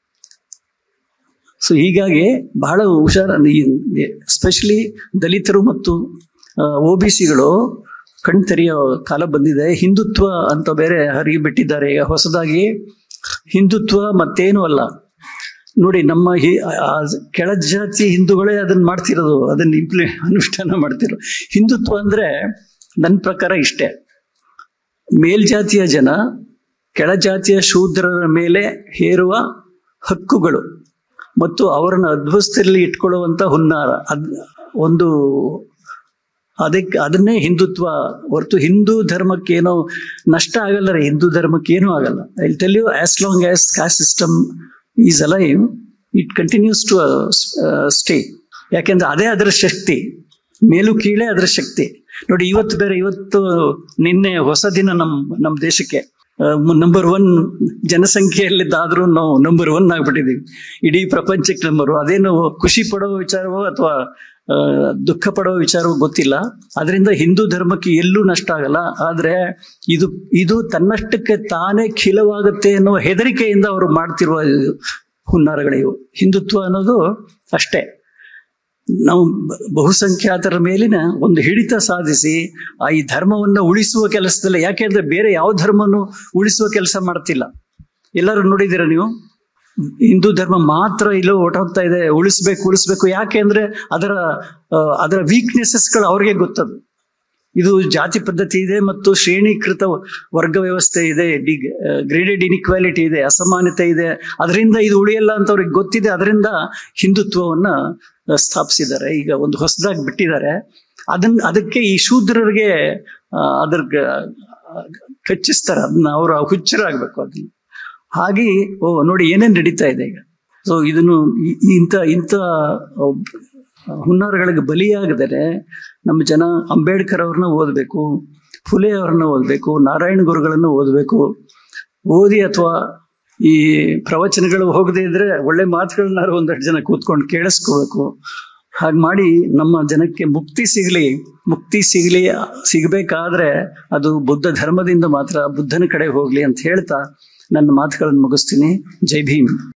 S1: ಸೊ ಹೀಗಾಗಿ ಬಹಳ ಹುಷಾರ ಎಸ್ಪೆಷಲಿ ದಲಿತರು ಮತ್ತು ಒ ಬಿ ಸಿಗಳು ಕಣ್ ತೆರೆಯೋ ಕಾಲ ಬಂದಿದೆ ಹಿಂದುತ್ವ ಅಂತ ಬೇರೆ ಹರಿಗಿ ಬಿಟ್ಟಿದ್ದಾರೆ ಈಗ ಹೊಸದಾಗಿ ಹಿಂದುತ್ವ ಮತ್ತೇನು ಅಲ್ಲ ನೋಡಿ ನಮ್ಮ ಹಿ- ಆ ಕೆಳ ಜಾತಿ ಹಿಂದೂಗಳೇ ಅದನ್ನ ಮಾಡ್ತಿರೋದು ಅದನ್ನ ಇಂಪ್ಲಿ ಅನುಷ್ಠಾನ ಮಾಡ್ತಿರೋ ಹಿಂದುತ್ವ ಅಂದ್ರೆ ನನ್ನ ಪ್ರಕಾರ ಇಷ್ಟೇ ಮೇಲ್ಜಾತಿಯ ಜನ ಕೆಳಜಾತಿಯ ಶೂದ್ರರ ಮೇಲೆ ಹೇರುವ ಹಕ್ಕುಗಳು ಮತ್ತು ಅವರನ್ನು ಅದ್ಭುತದಲ್ಲಿ ಇಟ್ಕೊಳ್ಳುವಂತ ಹುನ್ನಾರ ಅದ್ ಒಂದು ಅದಕ್ಕೆ ಅದನ್ನೇ ಹಿಂದುತ್ವ ಹೊರತು ಹಿಂದೂ ಧರ್ಮಕ್ಕೇನೋ ನಷ್ಟ ಆಗಲ್ಲ ರೀ ಹಿಂದೂ ಧರ್ಮಕ್ಕೇನೂ ಆಗಲ್ಲ I tell you as long as caste system is alive it continues to stay ಯಾಕೆಂದ್ರೆ ಅದೇ ಅದರ ಶಕ್ತಿ ಮೇಲು ಕೀಳೇ ಅದರ ಶಕ್ತಿ ನೋಡಿ ಇವತ್ತು ಬೇರೆ ಇವತ್ತು ನಿನ್ನೆ ಹೊಸ ದಿನ ನಮ್ ನಮ್ಮ ದೇಶಕ್ಕೆ ನಂಬರ್ ಒನ್ ಜನಸಂಖ್ಯೆಯಲ್ಲಿದ್ದಾದ್ರೂ ನಾವು ನಂಬರ್ ಒನ್ ಆಗ್ಬಿಟ್ಟಿದೀವಿ ಇಡೀ ಪ್ರಪಂಚಕ್ಕೆ ನಂಬರ್ ಅದೇನು ಖುಷಿ ಪಡೋ ವಿಚಾರವೋ ಅಥವಾ ದುಃಖ ಪಡೋ ವಿಚಾರವೋ ಗೊತ್ತಿಲ್ಲ ಅದರಿಂದ ಹಿಂದೂ ಧರ್ಮಕ್ಕೆ ಎಲ್ಲೂ ನಷ್ಟ ಆಗಲ್ಲ ಆದ್ರೆ ಇದು ಇದು ತನ್ನಷ್ಟಕ್ಕೆ ತಾನೇ ಖಿಲವಾಗುತ್ತೆ ಅನ್ನೋ ಹೆದರಿಕೆಯಿಂದ ಅವರು ಮಾಡ್ತಿರುವ ಇದು ಹುನ್ನಾರಗಳಿವು ಹಿಂದುತ್ವ ಅನ್ನೋದು ಅಷ್ಟೇ ನಾವು ಬ- ಬಹುಸಂಖ್ಯಾತರ ಮೇಲಿನ ಒಂದು ಹಿಡಿತ ಸಾಧಿಸಿ ಆ ಈ ಧರ್ಮವನ್ನ ಉಳಿಸುವ ಕೆಲಸದಲ್ಲಿ ಯಾಕೆಂದ್ರೆ ಬೇರೆ ಯಾವ ಧರ್ಮನು ಉಳಿಸುವ ಕೆಲಸ ಮಾಡ್ತಿಲ್ಲ ಎಲ್ಲರೂ ನೋಡಿದ್ದೀರಾ ನೀವು ಹಿಂದೂ ಧರ್ಮ ಮಾತ್ರ ಇಲ್ಲೋ ಹೊರಟೋಗ್ತಾ ಇದೆ ಉಳಿಸ್ಬೇಕು ಉಳಿಸ್ಬೇಕು ಯಾಕೆ ಅಂದ್ರೆ ಅದರ ಆ, ಅದರ ವೀಕ್ನೆಸಸ್ಗಳು ಅವ್ರಿಗೆ ಗೊತ್ತದು ಇದು ಜಾತಿ ಪದ್ಧತಿ ಇದೆ ಮತ್ತು ಶ್ರೇಣೀಕೃತ ವರ್ಗ ವ್ಯವಸ್ಥೆ ಇದೆ ಗ್ರೇಡೆಡ್ ಇನ್ಇಕ್ವಾಲಿಟಿ ಇದೆ ಅಸಮಾನತೆ ಇದೆ ಅದರಿಂದ ಇದು ಉಳಿಯಲ್ಲ ಅಂತ ಅವ್ರಿಗೆ ಗೊತ್ತಿದೆ ಅದರಿಂದ ಹಿಂದುತ್ವವನ್ನ ಆ, ಸ್ಥಾಪಿಸಿದ್ದಾರೆ ಈಗ ಒಂದು ಹೊಸದಾಗಿ ಬಿಟ್ಟಿದ್ದಾರೆ ಅದನ್ನ ಅದಕ್ಕೆ ಈ ಶೂದ್ರರಿಗೆ ಆ, ಅದ್ರ ಕಚ್ಚಿಸ್ತಾರೆ ಅದನ್ನ ಅವರು ಹುಚ್ಚರಾಗಬೇಕು ಅದನ್ನ ಹಾಗೆ ಓ ನೋಡಿ ಏನೇನು ನಡೀತಾ ಇದೆ ಈಗ ಸೊ ಇದನ್ನು ಈ- ಈ ಇಂಥ ಇಂಥ ಆ, ಹುನ್ನಾರಗಳಿಗೆ ಬಲಿಯಾಗದರೆ ನಮ್ಮ ಜನ ಅಂಬೇಡ್ಕರ್ ಅವ್ರನ್ನ ಓದಬೇಕು ಫುಲೆ ಅವ್ರನ್ನ ಓದಬೇಕು ನಾರಾಯಣ ಗುರುಗಳನ್ನು ಓದಬೇಕು ಓದಿ ಅಥವಾ ಈ ಪ್ರವಚನಗಳು ಹೋಗದೇ ಇದ್ರೆ ಒಳ್ಳೆ ಮಾತುಗಳನ್ನಾರು ಒಂದಷ್ಟು ಜನ ಕೂತ್ಕೊಂಡು ಕೇಳಿಸ್ಕೋಬೇಕು ಹಾಗೆ ಮಾಡಿ ನಮ್ಮ ಜನಕ್ಕೆ ಮುಕ್ತಿ ಸಿಗಲಿ ಮುಕ್ತಿ ಸಿಗಲಿ ಸಿಗಬೇಕಾದ್ರೆ ಅದು ಬುದ್ಧ ಧರ್ಮದಿಂದ ಮಾತ್ರ ಬುದ್ಧನ ಕಡೆ ಹೋಗ್ಲಿ ಅಂತ ಹೇಳ್ತಾ ನನ್ನ ಮಾತುಗಳನ್ನು ಮುಗಿಸ್ತೀನಿ ಜೈ ಭೀಮ್